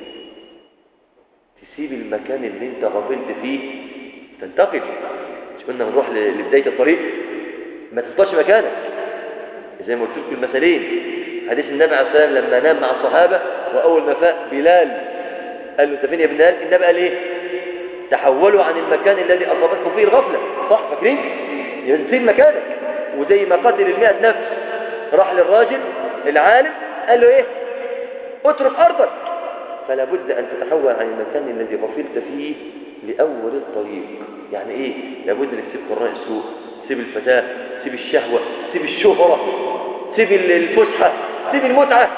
تسيب المكان اللي انت غفلت فيه تنتقل مش قلنا بنروح لبداية الطريق ما تفضلش مكانك زي ما قلت لكم المثالين حديث النبي عليه الصلاه والسلام لما نام مع الصحابه واول ما فاق بلال قال له انت فين يا بلال النبي قال ايه تحولوا عن المكان الذي اصابتكم فيه الغفله صح فاكرين يعني تسيب مكانك وزي ما قتل المئة نفس راح للراجل العالم قال له ايه اترك ارضك فلا بد ان تتحول عن المكان الذي غفلت فيه لاول الطريق يعني ايه لابد انك تسيب قراء السوق تسيب الفتاه تسيب الشهوه تسيب الشهره تسيب الفسحه تسيب المتعه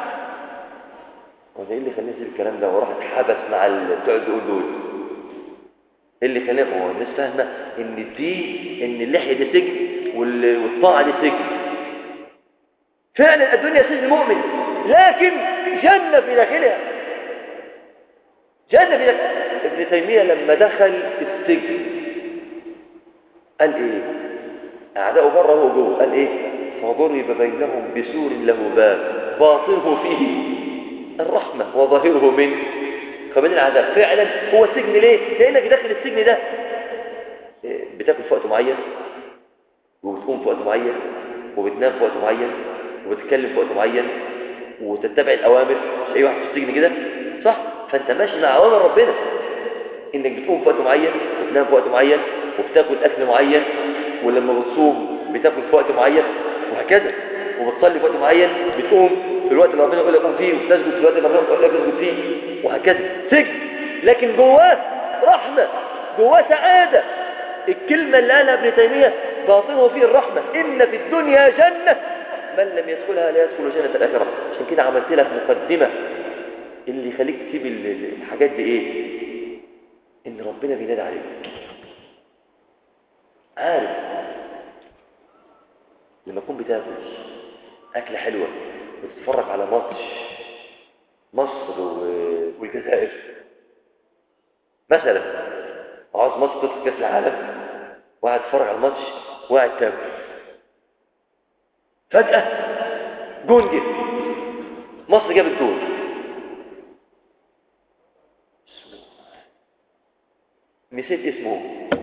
وده ايه اللي خلاني اسيب الكلام ده واروح اتحبس مع بتوع الدقون دول ايه اللي خلاني هو الناس فاهمه ان الدين ان اللحيه دي سجن والطاعه دي سجن فعلا الدنيا سجن مؤمن لكن جنه في داخلها جنه في داخلها ابن تيميه لما دخل السجن قال ايه اعداؤه بره وهو جوه قال ايه فضرب بينهم بسور له باب باطنه فيه الرحمة وظاهره من قبل العذاب فعلا هو السجن ليه؟ لأنك داخل السجن ده بتاكل في وقت معين وبتقوم في وقت معين وبتنام في وقت معين وبتتكلم في وقت معين وتتبع الأوامر مش أي واحد في السجن كده صح؟ فأنت ماشي مع أوامر ربنا إنك بتقوم في وقت معين وبتنام في وقت معين وبتاكل أكل معين ولما بتصوم بتاكل في وقت معين وهكذا وبتصلي في وقت معين بتقوم في الوقت اللي ربنا يقول لك قوم فيه وتسجد في الوقت اللي ربنا يقول لك اسجد فيه وهكذا سجن لكن جواه رحمة جواه سعادة الكلمة اللي قالها ابن تيمية باطنه فيه الرحمة إن في الدنيا جنة من لم يدخلها لا يدخل جنة الآخرة عشان كده عملت لك مقدمة اللي يخليك تسيب الحاجات دي ايه ان ربنا بينادي عليك عارف لما تكون بتاكل أكلة حلوة بتتفرج على ماتش مصر والجزائر مثلا عاوز مصر تدخل كاس العالم وقاعد تتفرج على الماتش وقاعد تاكل فجأة جون جه مصر جابت جون نسيت اسمه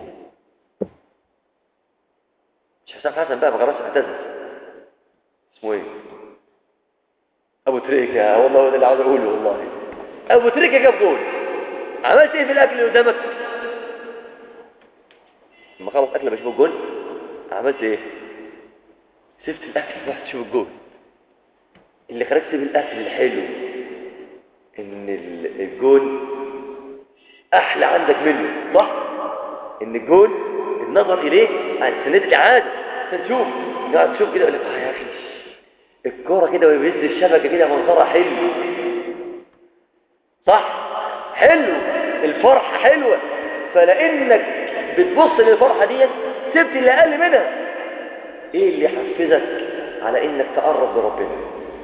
مش حسام حسن بقى ما خلاص اعتزل اسمه ايه ابو تريكه والله هو اللي عاوز اقوله والله ابو تريكه جاب جول عملت ايه في الاكل اللي قدامك لما خلص اكل بشوف الجول عملت ايه سبت الاكل رحت تشوف الجول اللي خلاك تسيب الاكل الحلو ان الجول احلى عندك منه صح ان الجول النظر اليه عن سنة الاعاده عشان تشوف قاعد تشوف كده يقول لك اه يا اخي الكوره كده وهي بيهز الشبكه كده منظرها حلو صح حلو الفرحه حلوه فلانك بتبص للفرحه دي سبت اللي اقل منها ايه اللي يحفزك على انك تقرب لربنا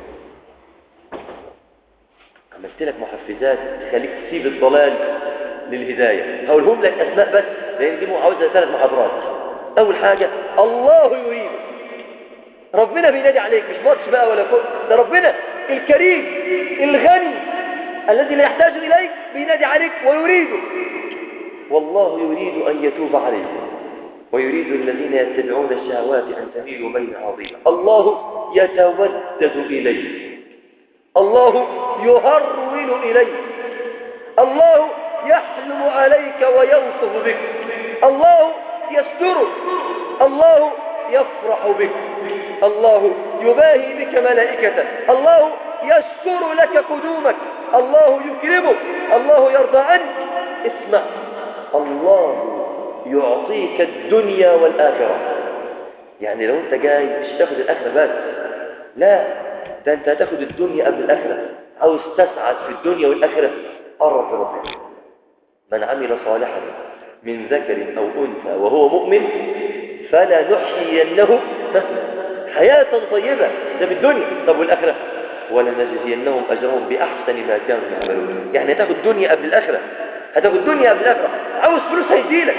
عملت لك محفزات تخليك تسيب الضلال للهدايه هقولهم لك اسماء بس لان دي عاوزه ثلاث محاضرات اول حاجه الله يريد ربنا بينادي عليك مش ماتش بقى ولا فوق ده ربنا الكريم الغني الذي لا يحتاج اليك بينادي عليك ويريدك والله يريد ان يتوب عليكم ويريد الذين يتبعون الشهوات أن تميلوا ميلا عظيما الله يتودد إليك الله يهرول إليك الله يحلم عليك ويلطف بك الله يسترك الله يفرح بك الله يباهي بك ملائكته الله يستر لك قدومك الله يكرمك الله يرضى عنك اسمع الله يعطيك الدنيا والآخرة يعني لو انت جاي مش تاخد الآخرة بس لا ده انت هتاخد الدنيا قبل الآخرة عاوز تسعد في الدنيا والآخرة قرب لربنا من عمل صالحا من ذكر أو أنثى وهو مؤمن فلا نحيينه حياة طيبة ده في الدنيا طب والآخرة ولنجزينهم أجرهم بأحسن ما كانوا يعملون يعني هتاخد الدنيا قبل الآخرة هتاخد الدنيا قبل الآخرة عاوز فلوس هيديلك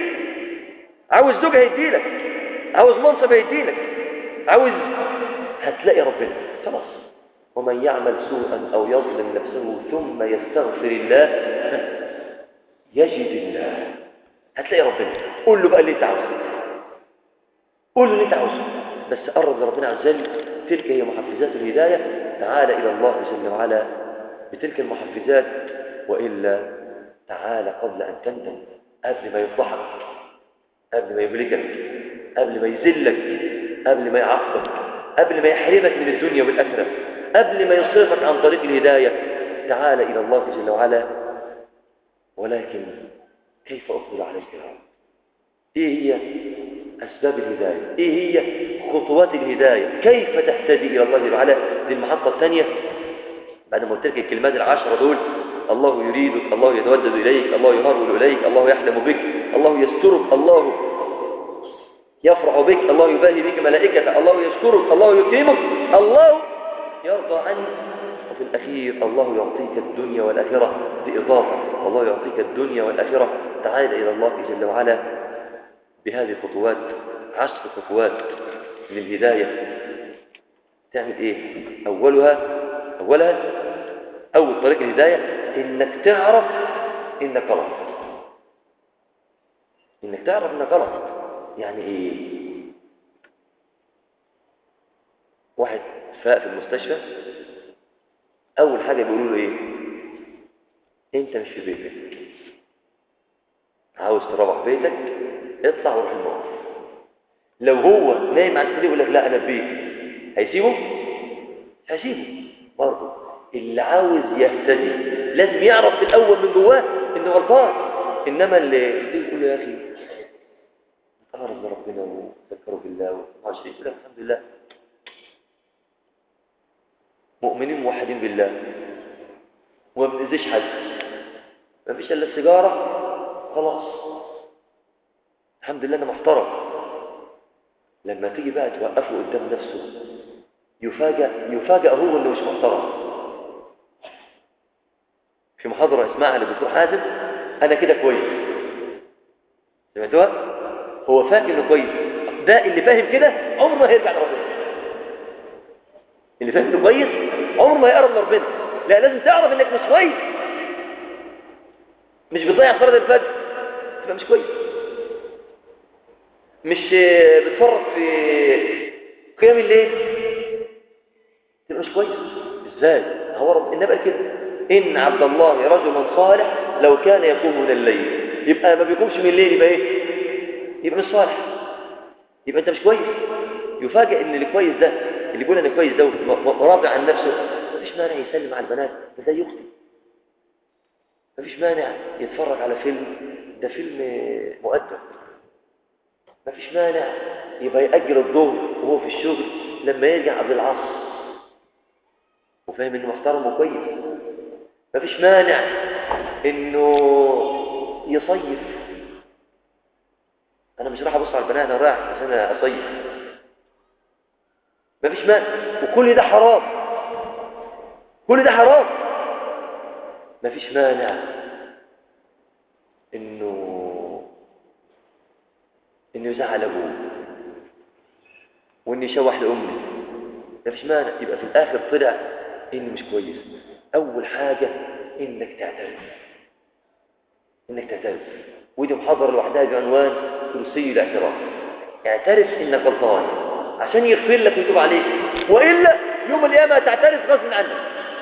عاوز زوج هيديلك عاوز منصب هيديلك عاوز هتلاقي ربنا خلاص ومن يعمل سوءا أو يظلم نفسه ثم يستغفر الله يجد الله هتلاقي ربنا قول له بقى اللي انت عاوزه قول له اللي انت عاوزه بس قرب لربنا عز وجل تلك هي محفزات الهداية تعال إلى الله جل وعلا بتلك المحفزات وإلا تعال قبل أن تندم قبل ما يفضحك قبل ما يملكك قبل ما يذلك قبل ما يعاقبك قبل ما يحرمك من الدنيا والآخرة قبل ما يصرفك عن طريق الهداية تعال إلى الله جل وعلا ولكن كيف أقبل عليك يا رب إيه هي أسباب الهداية إيه هي خطوات الهداية كيف تهتدي إلى الله جل وعلا دي المحطة الثانية بعد ما قلت لك الكلمات العشرة دول الله يريدك الله يتودد إليك الله يهرول إليك الله يحلم بك الله يسترك الله يفرح بك الله يباهي بك ملائكته الله يشكرك الله يكرمك الله يرضى عنك وفي الأخير الله يعطيك الدنيا والآخرة بإضافة الله يعطيك الدنيا والآخرة تعال إلى الله جل وعلا بهذه الخطوات عشر خطوات للهداية تعمل إيه أولها أولها أول طريق الهداية إنك تعرف إنك غلط إنك تعرف إنك غلط يعني إيه واحد فاق في المستشفى أول حاجة بيقولوا له إيه أنت مش في بيتك عاوز تروح بيتك اطلع وروح الموقف لو هو نايم على السرير يقول لك لا أنا في بيتي هيسيبه هيسيبه برضه اللي عاوز يهتدي لازم يعرف في الأول من جواه إنه غلطان إنما اللي يقول يا أخي تعرف لربنا وذكروا بالله وما شريك له الحمد لله مؤمنين موحدين بالله وما بنأذيش حد ما فيش الا السيجاره خلاص الحمد لله انا محترم لما تيجي بقى توقفه قدام نفسه يفاجأ يفاجأ هو انه مش محترم في محاضرة اسمعها للدكتور حازم انا كده كويس سمعتوها هو فاكر انه كويس ده اللي فاهم كده عمره ما هيرجع لربنا اللي فاهم انه كويس عمره ما هيقرب لربنا لا لازم تعرف انك مش كويس مش بتضيع صلاة الفجر تبقى مش كويس مش بتفرط في قيام الليل تبقى مش كويس ازاي هو رب النبي قال كده ان عبد الله رجل صالح لو كان يقوم من الليل يبقى ما بيقومش من الليل يبقى ايه يبقى مش صالح يبقى انت مش كويس يفاجئ ان الكويس ده اللي يقول انا كويس ده وراضي عن نفسه مفيش مانع يسلم على البنات ده ده يخطي مفيش مانع يتفرج على فيلم ده فيلم مؤدب مفيش مانع يبقى يأجل الظهر وهو في الشغل لما يرجع قبل العصر وفاهم انه محترم وكويس مفيش مانع انه يصيف انا مش راح ابص على البنات انا رايح عشان اصيف مفيش مانع وكل ده حرام كل ده حرام مفيش مانع انه انه يزعل ابوه وانه يشوح لامه مفيش مانع يبقى في الاخر طلع انه مش كويس اول حاجه انك تعترف انك تعترف ودي محاضره لوحدها بعنوان كرسي الاعتراف اعترف انك غلطان عشان يغفر لك ويتوب عليك والا يوم القيامه هتعترف غصب عنك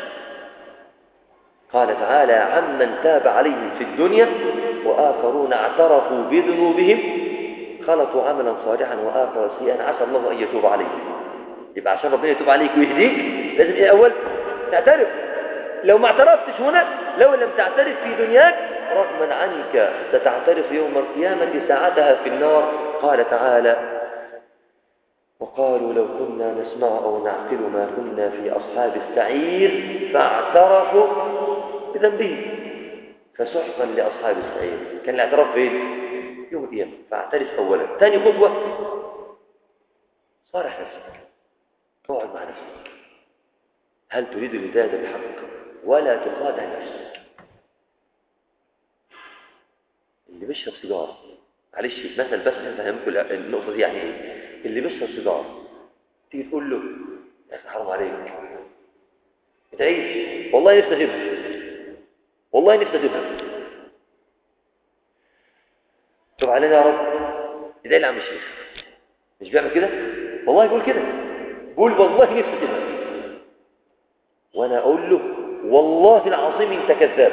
قال تعالى عمن تاب عليهم في الدنيا واخرون اعترفوا بذنوبهم خلطوا عملا صالحا واخر سيئا عسى الله ان يتوب عليهم يبقى عشان ربنا يتوب عليك ويهديك لازم ايه اول تعترف لو ما اعترفتش هنا لو لم تعترف في دنياك رغما عنك ستعترف يوم القيامة ساعتها في النار قال تعالى وقالوا لو كنا نسمع أو نعقل ما كنا في أصحاب السعير فاعترفوا بذنبهم فسحقا لأصحاب السعير كان الاعتراف فين؟ يوم القيامة فاعترف أولا ثاني خطوة صارح نفسك اقعد مع نفسك هل تريد الهداية بحق ولا تخادع نفسك اللي بيشرب سيجاره معلش مثل بس عشان افهمكم النقطه دي يعني ايه اللي بيشرب سيجاره تيجي تقول له يا اخي حرام عليك تعيش والله نفسي اسيبها والله نفسي اسيبها طب علينا يا رب ادعي لي عم الشيخ مش بيعمل كده والله يقول كده قول والله نفسي اسيبها وانا اقول له والله العظيم انت كذاب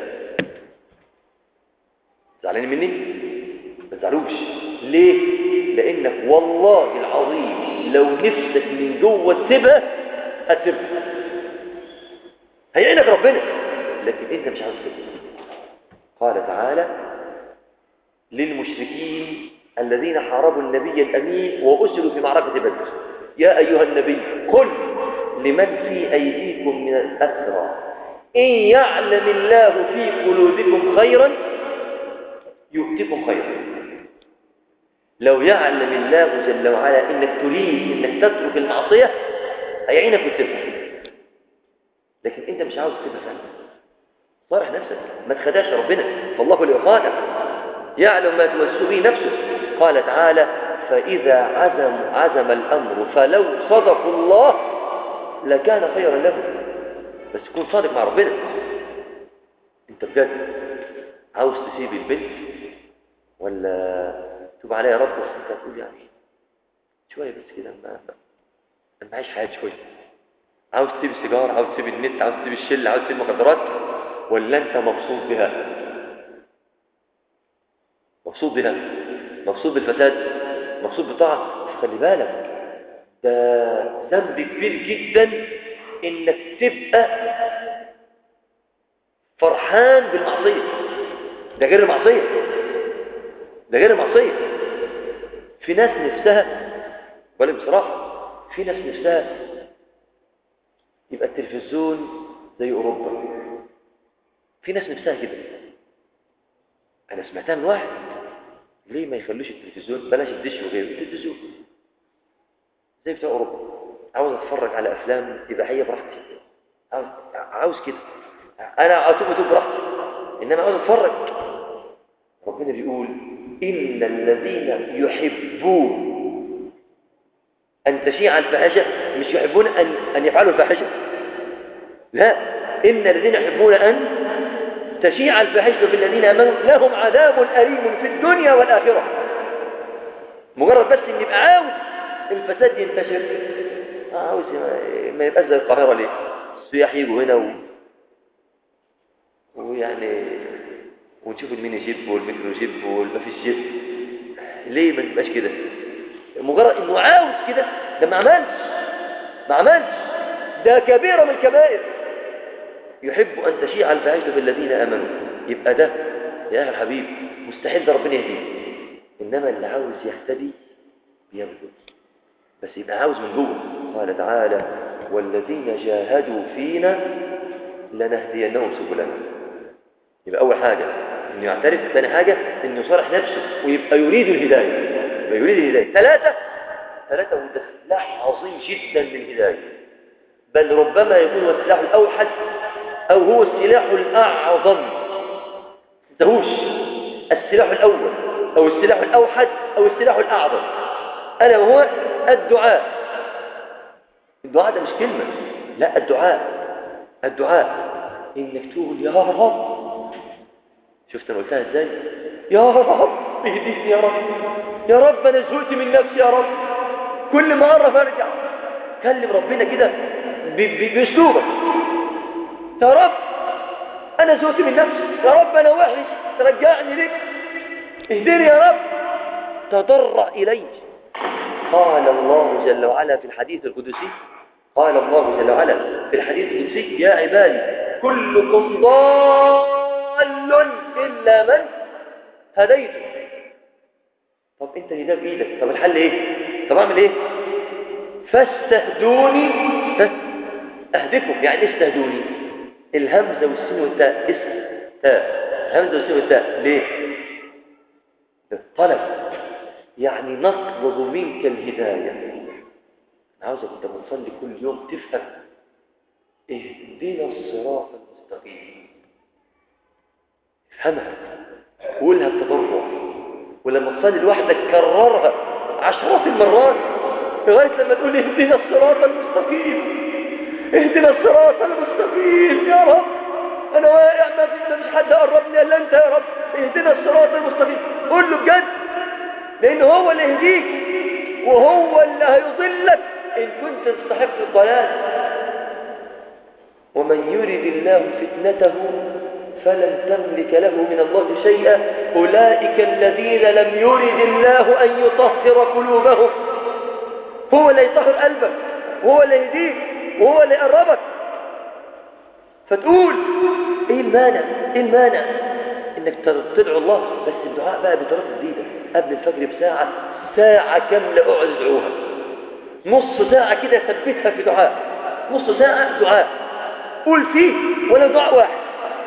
زعلانين مني ما تزعلوش ليه لانك والله العظيم لو نفسك من جوه تسيبها هتسيبها هيعينك ربنا لكن انت مش عاوز تسيبها قال تعالى للمشركين الذين حاربوا النبي الامين واسروا في معركه بدر يا ايها النبي قل لمن في ايديكم من الاسرى ان يعلم الله في قلوبكم خيرا يؤتكم خيرا لو يعلم الله جل وعلا انك تريد انك تترك المعصيه هيعينك وتسيبها لكن انت مش عاوز تسيبها فعلا صارح نفسك ما تخدعش ربنا فالله لا يخادع يعلم ما توسوس به نفسه قال تعالى فاذا عزم عزم الامر فلو صدقوا الله لكان خيرا لهم بس تكون صادق مع ربنا انت بجد عاوز تسيب البنت ولا تب عليا يا رب بس انت هتقول يعني شويه بس كده ما انا معيش حياتي شويه عاوز تسيب السيجاره عاوز تسيب النت عاوز تسيب الشله عاوز تسيب المخدرات ولا انت مبسوط بها مبسوط بها مبسوط بالفساد مبسوط بطاعه خلي بالك ده ذنب كبير جدا انك تبقى فرحان بالمعصيه ده غير المعصيه ده غير المعصيه في ناس نفسها ولا بصراحه في ناس نفسها يبقى التلفزيون زي أوروبا في ناس نفسها كده أنا سمعتها من واحد ليه ما يخلوش التلفزيون بلاش الدش وغيره التلفزيون زي بتاع أوروبا عاوز أتفرج على أفلام إباحية براحتي عاوز, عاوز كده أنا أتوب أتوب براحتي إنما عاوز أتفرج ربنا بيقول إن الذين يحبون أن تشيع الفاحشة مش يحبون أن, أن يفعلوا الفاحشة لا إن الذين يحبون أن تشيع الفاحشة في الذين آمنوا لهم عذاب أليم في الدنيا والآخرة مجرد بس إن يبقى عاوز الفساد ينتشر عاوز ما يبقاش زي القاهرة ليه السياح يجوا هنا و... ويعني ونشوف الميني جيب والميكرو جيب والمفيش جيب ليه ما تبقاش كده مجرد انه عاوز كده ده ما عملش ما عملش ده كبيرة من الكبائر يحب أن تشيع الفاحشة في الذين آمنوا يبقى ده يا أخي الحبيب مستحيل ده ربنا يهديه إنما اللي عاوز يهتدي بيبذل بس يبقى عاوز من جوه قال تعالى والذين جاهدوا فينا لنهدينهم سبلنا يبقى أول حاجة إنه يعترف ثاني حاجة إنه يصرح نفسه ويبقى يريد الهداية يبقى يريد الهداية ثلاثة ثلاثة وده سلاح عظيم جدا للهداية بل ربما يكون هو السلاح الأوحد أو هو السلاح الأعظم تهوش السلاح الأول أو السلاح الأوحد أو السلاح الأعظم ألا وهو الدعاء الدعاء ده مش كلمة لا الدعاء الدعاء إنك تقول يا رب شفت أنا قلتها إزاي يا رب اهديني يا رب يا رب أنا زهقت من نفسي يا رب كل ما أعرف أرجع كلم ربنا كده بأسلوبك يا رب أنا زهقت من نفسي يا رب أنا وحش رجعني لك اهدني يا رب تضرع إلي قال الله جل وعلا في الحديث القدسي قال الله جل وعلا في الحديث القدسي يا عبادي كلكم ضال إلا من هديته طب انت هداه بإيدك طب الحل ايه طب اعمل ايه فاستهدوني اهدكم يعني ايه استهدوني الهمزة والسين والتاء استاء الهمزة والسين والتاء ليه الطلب يعني نطلب منك الهداية أنا عاوزك أنت بتصلي كل يوم تفهم اهدنا الصراط المستقيم افهمها قولها بتضرع ولما تصلي لوحدك كررها عشرات المرات لغاية لما تقول اهدنا الصراط المستقيم اهدنا الصراط المستقيم يا رب انا واقع ما في مش حد قربني الا انت يا رب اهدنا الصراط المستقيم قول له بجد لان هو اللي يهديك وهو اللي هيضلك ان كنت تستحق الضلال ومن يرد الله فتنته فلن تملك له من الله شيئا أولئك الذين لم يرد الله أن يطهر قلوبهم هو اللي يطهر قلبك وهو اللي يهديك وهو اللي يقربك فتقول ايه المانع ايه المانع انك تدعو الله بس الدعاء بقى بطريقه جديده قبل الفجر بساعه ساعه كامله اقعد ادعوها نص ساعه كده ثبتها في دعاء نص ساعه دعاء قول فيه ولا دعاء واحد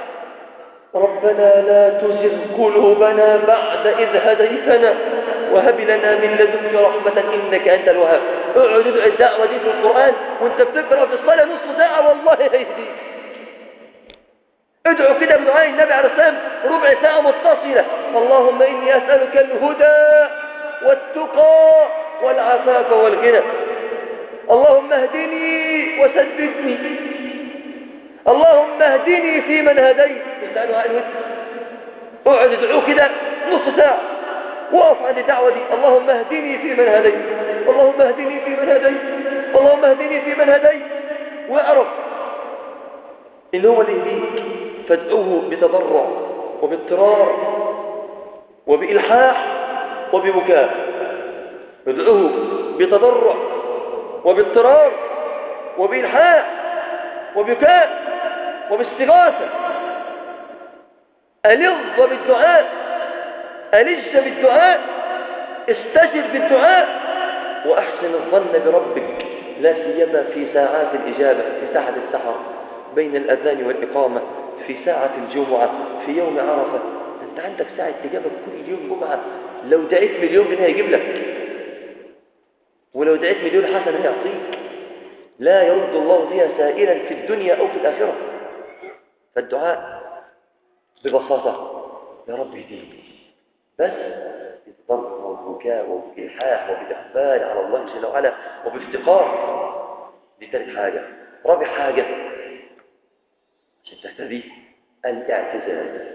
ربنا لا تزغ قلوبنا بعد إذ هديتنا وهب لنا من لدنك رحمة إنك أنت الوهاب اقعد ادعو الدعوة دي في القرآن وانت بتقرأ في الصلاة نص ساعة والله هيهديك ادعو كده بدعاء النبي عليه السلام ربع ساعة متصلة اللهم إني أسألك الهدى والتقى والعفاف والغنى اللهم اهدني وسددني اللهم اهدني في من هديت استعانوا على الوتر اقعد ادعوه كده نص ساعة وقف عند الدعوة دي اللهم اهدني في من هديت اللهم اهدني في من هديت اللهم اهدني في من هديت واعرف ان هو اللي يهديك فادعوه بتضرع وباضطرار وبإلحاح وببكاء ادعوه بتضرع وباضطرار وبإلحاح وبكاء وباستغاثة ألظ بالدعاء ألج بالدعاء استجب بالدعاء وأحسن الظن بربك لا سيما في ساعات الإجابة في ساعة السحر بين الأذان والإقامة في ساعة الجمعة في يوم عرفة أنت عندك ساعة إجابة كل يوم جمعة لو دعيت مليون جنيه هيجيب لك ولو دعيت مليون حسنة يعطيك لا يرد الله فيها سائلا في الدنيا أو في الآخرة فالدعاء ببساطة يا رب اهديني بس بالضرب والبكاء وبالإلحاح وبالإقبال على الله جل وعلا وبافتقار دي تالت حاجة رابع حاجة عشان تهتدي الاعتزال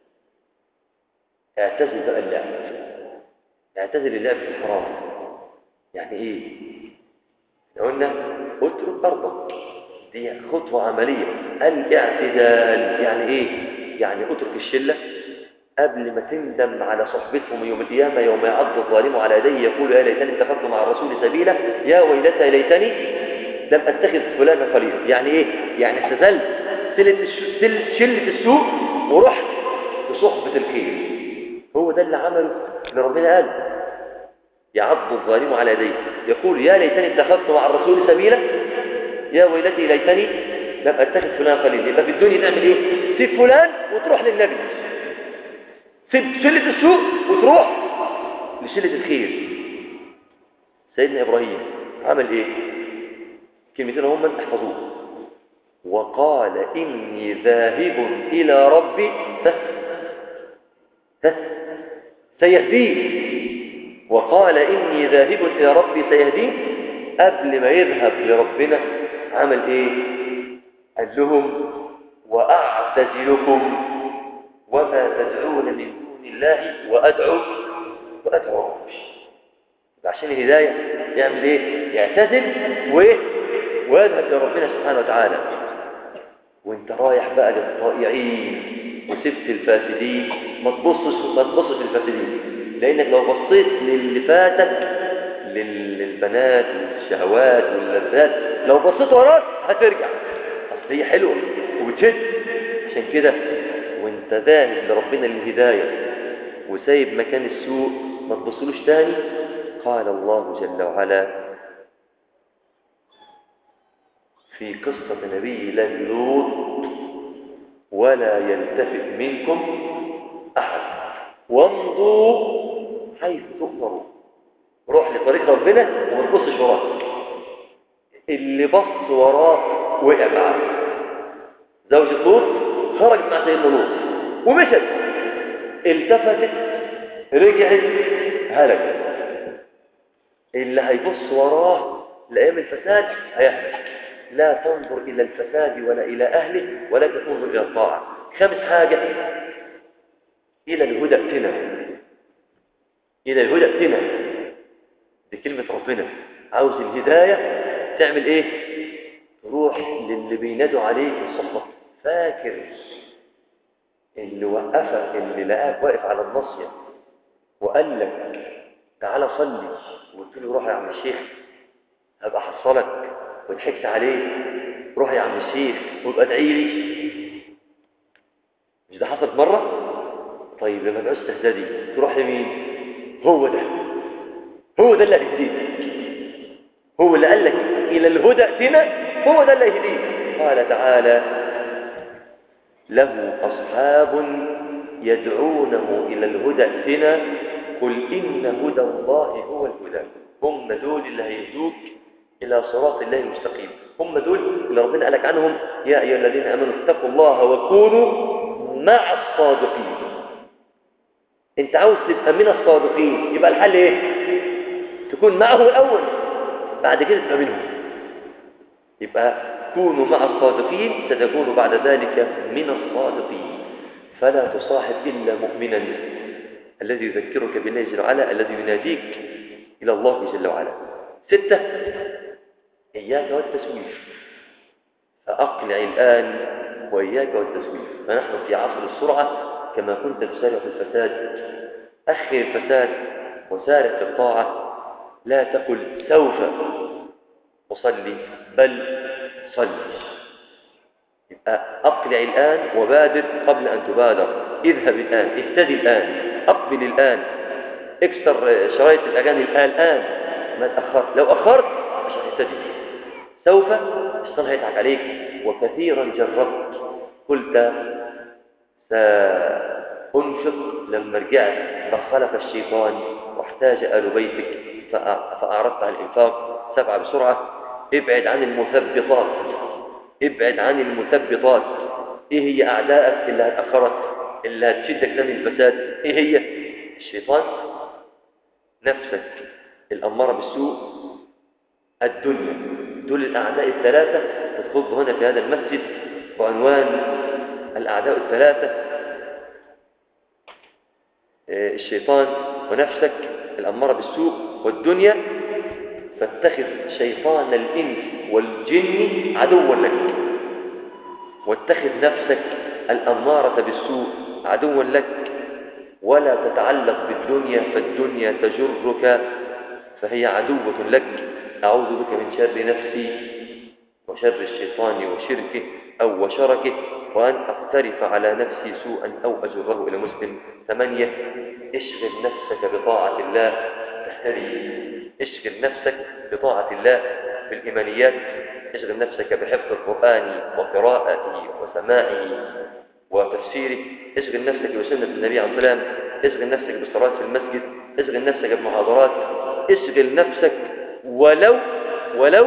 اعتزل بقى اللعب اعتزل اللعب في الحرام يعني ايه لو قلنا اترك ارضك دي خطوة عملية الاعتدال يعني ايه يعني اترك الشلة قبل ما تندم على صحبتهم يوم القيامة يوم يعض الظالم على يديه يقول يا ليتني اتخذت مع الرسول سبيلا يا ويلتى ليتني لم اتخذ فلانا خليلا يعني ايه يعني اعتزلت سلة الش... سل... شلة السوء ورحت لصحبة الخير هو ده اللي عمله اللي ربنا قال يعض الظالم على يديه يقول يا ليتني اتخذت مع الرسول سبيلا يا ويلتي ليتني لم اتخذ فلان خليلا يبقى في الدنيا تعمل ايه سيب فلان وتروح للنبي سيب شلة السوء وتروح لشلة الخير سيدنا إبراهيم عمل إيه كلمتين هم احفظوه وقال إني ذاهب إلى ربي ها ها سيهدين وقال إني ذاهب إلى ربي سيهدين قبل ما يذهب لربنا عمل إيه قال لهم وأعتزلكم وما تدعون من دون الله وأدعو وأدعو ربي عشان الهداية يعمل إيه يعتزل وإيه ويذهب لربنا سبحانه وتعالى وانت رايح بقى للطائعين وسبت الفاسدين ما تبصش ما تبصش للفاسدين لانك لو بصيت للي فاتك للبنات والشهوات واللذات لو بصيت وراك هترجع اصل هي حلوه وبتشد عشان كده وانت ذاهب لربنا للهدايه وسايب مكان السوء ما تبصلوش تاني قال الله جل وعلا في قصة نبي الله لوط ولا يلتفت منكم أحد وامضوا حيث تؤمروا روح لطريق ربنا وما تبصش وراك اللي بص وراه وقع معاه زوجة لوط خرجت مع سيدنا لوط ومشت التفتت رجعت هلكت اللي هيبص وراه لأيام الفساد هيهلك لا تنظر إلى الفساد ولا إلى أهله ولكن تنظر إلى الطاعة خامس حاجة إلى الهدى ائتنا إلى الهدى ائتنا دي كلمة ربنا عاوز الهداية تعمل إيه تروح للي بينادوا عليك الصحبة فاكر اللي وقفك اللي لقاك واقف على النصية وقال لك تعالى صلي وقلت له روح يا عم الشيخ هبقى حصلك وضحكت عليه روح يا عم الشيخ وابقى ادعي لي مش ده حصلت مرة طيب لما تعوز تهتدي تروح لمين هو ده هو ده اللي هيهديك هو اللي قال لك الى الهدى ائتنا هو ده اللي يهديك قال تعالى له اصحاب يدعونه الى الهدى ائتنا قل ان هدى الله هو الهدى هم دول اللي هيهدوك إلى صراط الله المستقيم هم دول اللي ربنا قالك عنهم يا أيها الذين أمنوا اتقوا الله وكونوا مع الصادقين انت عاوز تبقى من الصادقين يبقى الحل ايه تكون معه الأول بعد كده تبقى منهم يبقى كونوا مع الصادقين ستكونوا بعد ذلك من الصادقين فلا تصاحب إلا مؤمنا الذي يذكرك بالله جل وعلا الذي يناديك إلى الله جل وعلا ستة إياك والتسويف فأقلع الآن وإياك والتسويف فنحن في عصر السرعة كما كنت تسارع في الفساد أخر الفساد وسارع في الطاعة لا تقل سوف أصلي بل صلي يبقى أقلع الآن وبادر قبل أن تبادر اذهب الآن اهتدي الآن أقبل الآن اكسر شرايط الأغاني الآن الآن ما تأخرت لو أخرت مش هتهتدي سوف الشيطان هيضحك عليك وكثيرا جربت قلت سأنفق لما رجعت دخلك الشيطان واحتاج آل بيتك فأعرضت عن الإنفاق سبعة بسرعة ابعد عن المثبطات ابعد عن المثبطات ايه هي اعدائك اللي هتأخرك اللي هتشدك تاني الفساد ايه هي الشيطان نفسك الأمارة بالسوء الدنيا دول الأعداء الثلاثة تتخض هنا في هذا المسجد بعنوان الأعداء الثلاثة الشيطان ونفسك الأمارة بالسوء والدنيا فاتخذ شيطان الإنس والجن عدوا لك واتخذ نفسك الأمارة بالسوء عدوا لك ولا تتعلق بالدنيا فالدنيا تجرك فهي عدوة لك أعوذ بك من شر نفسي وشر الشيطان وشركه أو وشركه وأن أقترف على نفسي سوءا أو أجره إلى مسلم ثمانية اشغل نفسك بطاعة الله تهتدي اشغل نفسك بطاعة الله بالإيمانيات اشغل نفسك بحفظ القرآن وقراءته وسماعه وتفسيره اشغل نفسك بسنة النبي عليه الصلاة والسلام اشغل نفسك بالصلاة في المسجد اشغل نفسك بمحاضرات اشغل نفسك ولو ولو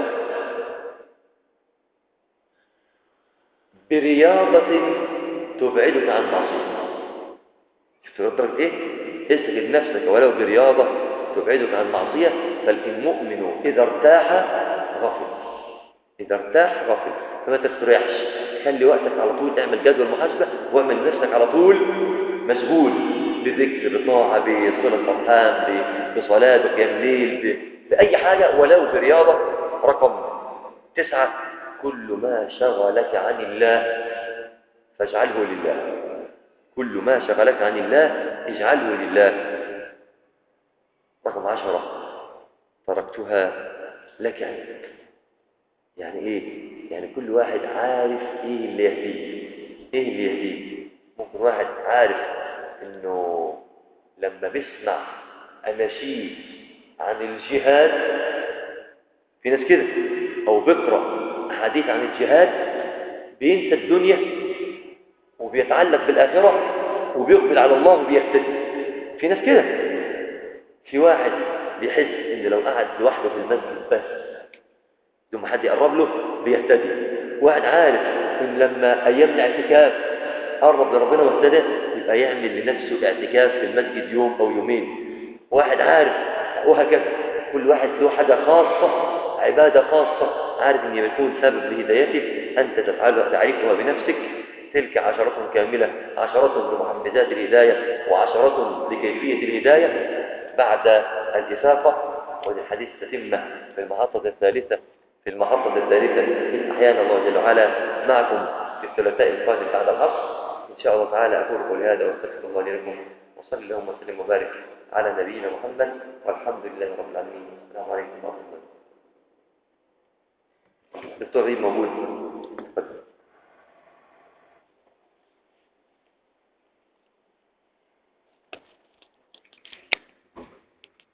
برياضة تبعدك عن معصية شفت ربك ايه اشغل نفسك ولو برياضة تبعدك عن معصية فالمؤمن إذا ارتاح غفل إذا ارتاح غفل فما تستريحش خلي وقتك على طول اعمل جدول محاسبة واعمل نفسك على طول مشغول بذكر بطاعة بصلة أرحام بصلاة بقيام ليل بأي حاجة ولو برياضة رقم تسعة كل ما شغلك عن الله فاجعله لله كل ما شغلك عن الله اجعله لله رقم عشرة تركتها لك عنك يعني ايه يعني كل واحد عارف ايه اللي يهديه ايه اللي يهديه ممكن واحد عارف انه لما بيسمع اناشيد عن الجهاد في ناس كده او بيقرا احاديث عن الجهاد بينسى الدنيا وبيتعلق بالاخره وبيقبل على الله وبيهتدي في ناس كده في واحد بيحس ان لو قعد لوحده في المسجد بس ثم حد يقرب له بيهتدي واحد عارف ان لما ايام الاعتكاف قرب لربنا واهتدى يبقى يعمل لنفسه اعتكاف في المسجد يوم او يومين واحد عارف وهكذا كل واحد له حاجه خاصه عباده خاصه عارف ان يكون سبب لهدايته انت تفعلها تعرفها بنفسك تلك عشرات كامله عشرات لمحفزات الهدايه وعشرات لكيفيه الهدايه بعد الإفاقة والحديث تتمة في المحطة الثالثة في المحطة الثالثة إن أحيانا الله جل وعلا معكم في الثلاثاء القادم بعد العصر إن شاء الله تعالى أقول قولي هذا وأستغفر الله لي لكم وصلي اللهم وسلم وبارك على نبينا محمد والحمد لله رب العالمين السلام عليكم ورحمة الله دكتور غيب موجود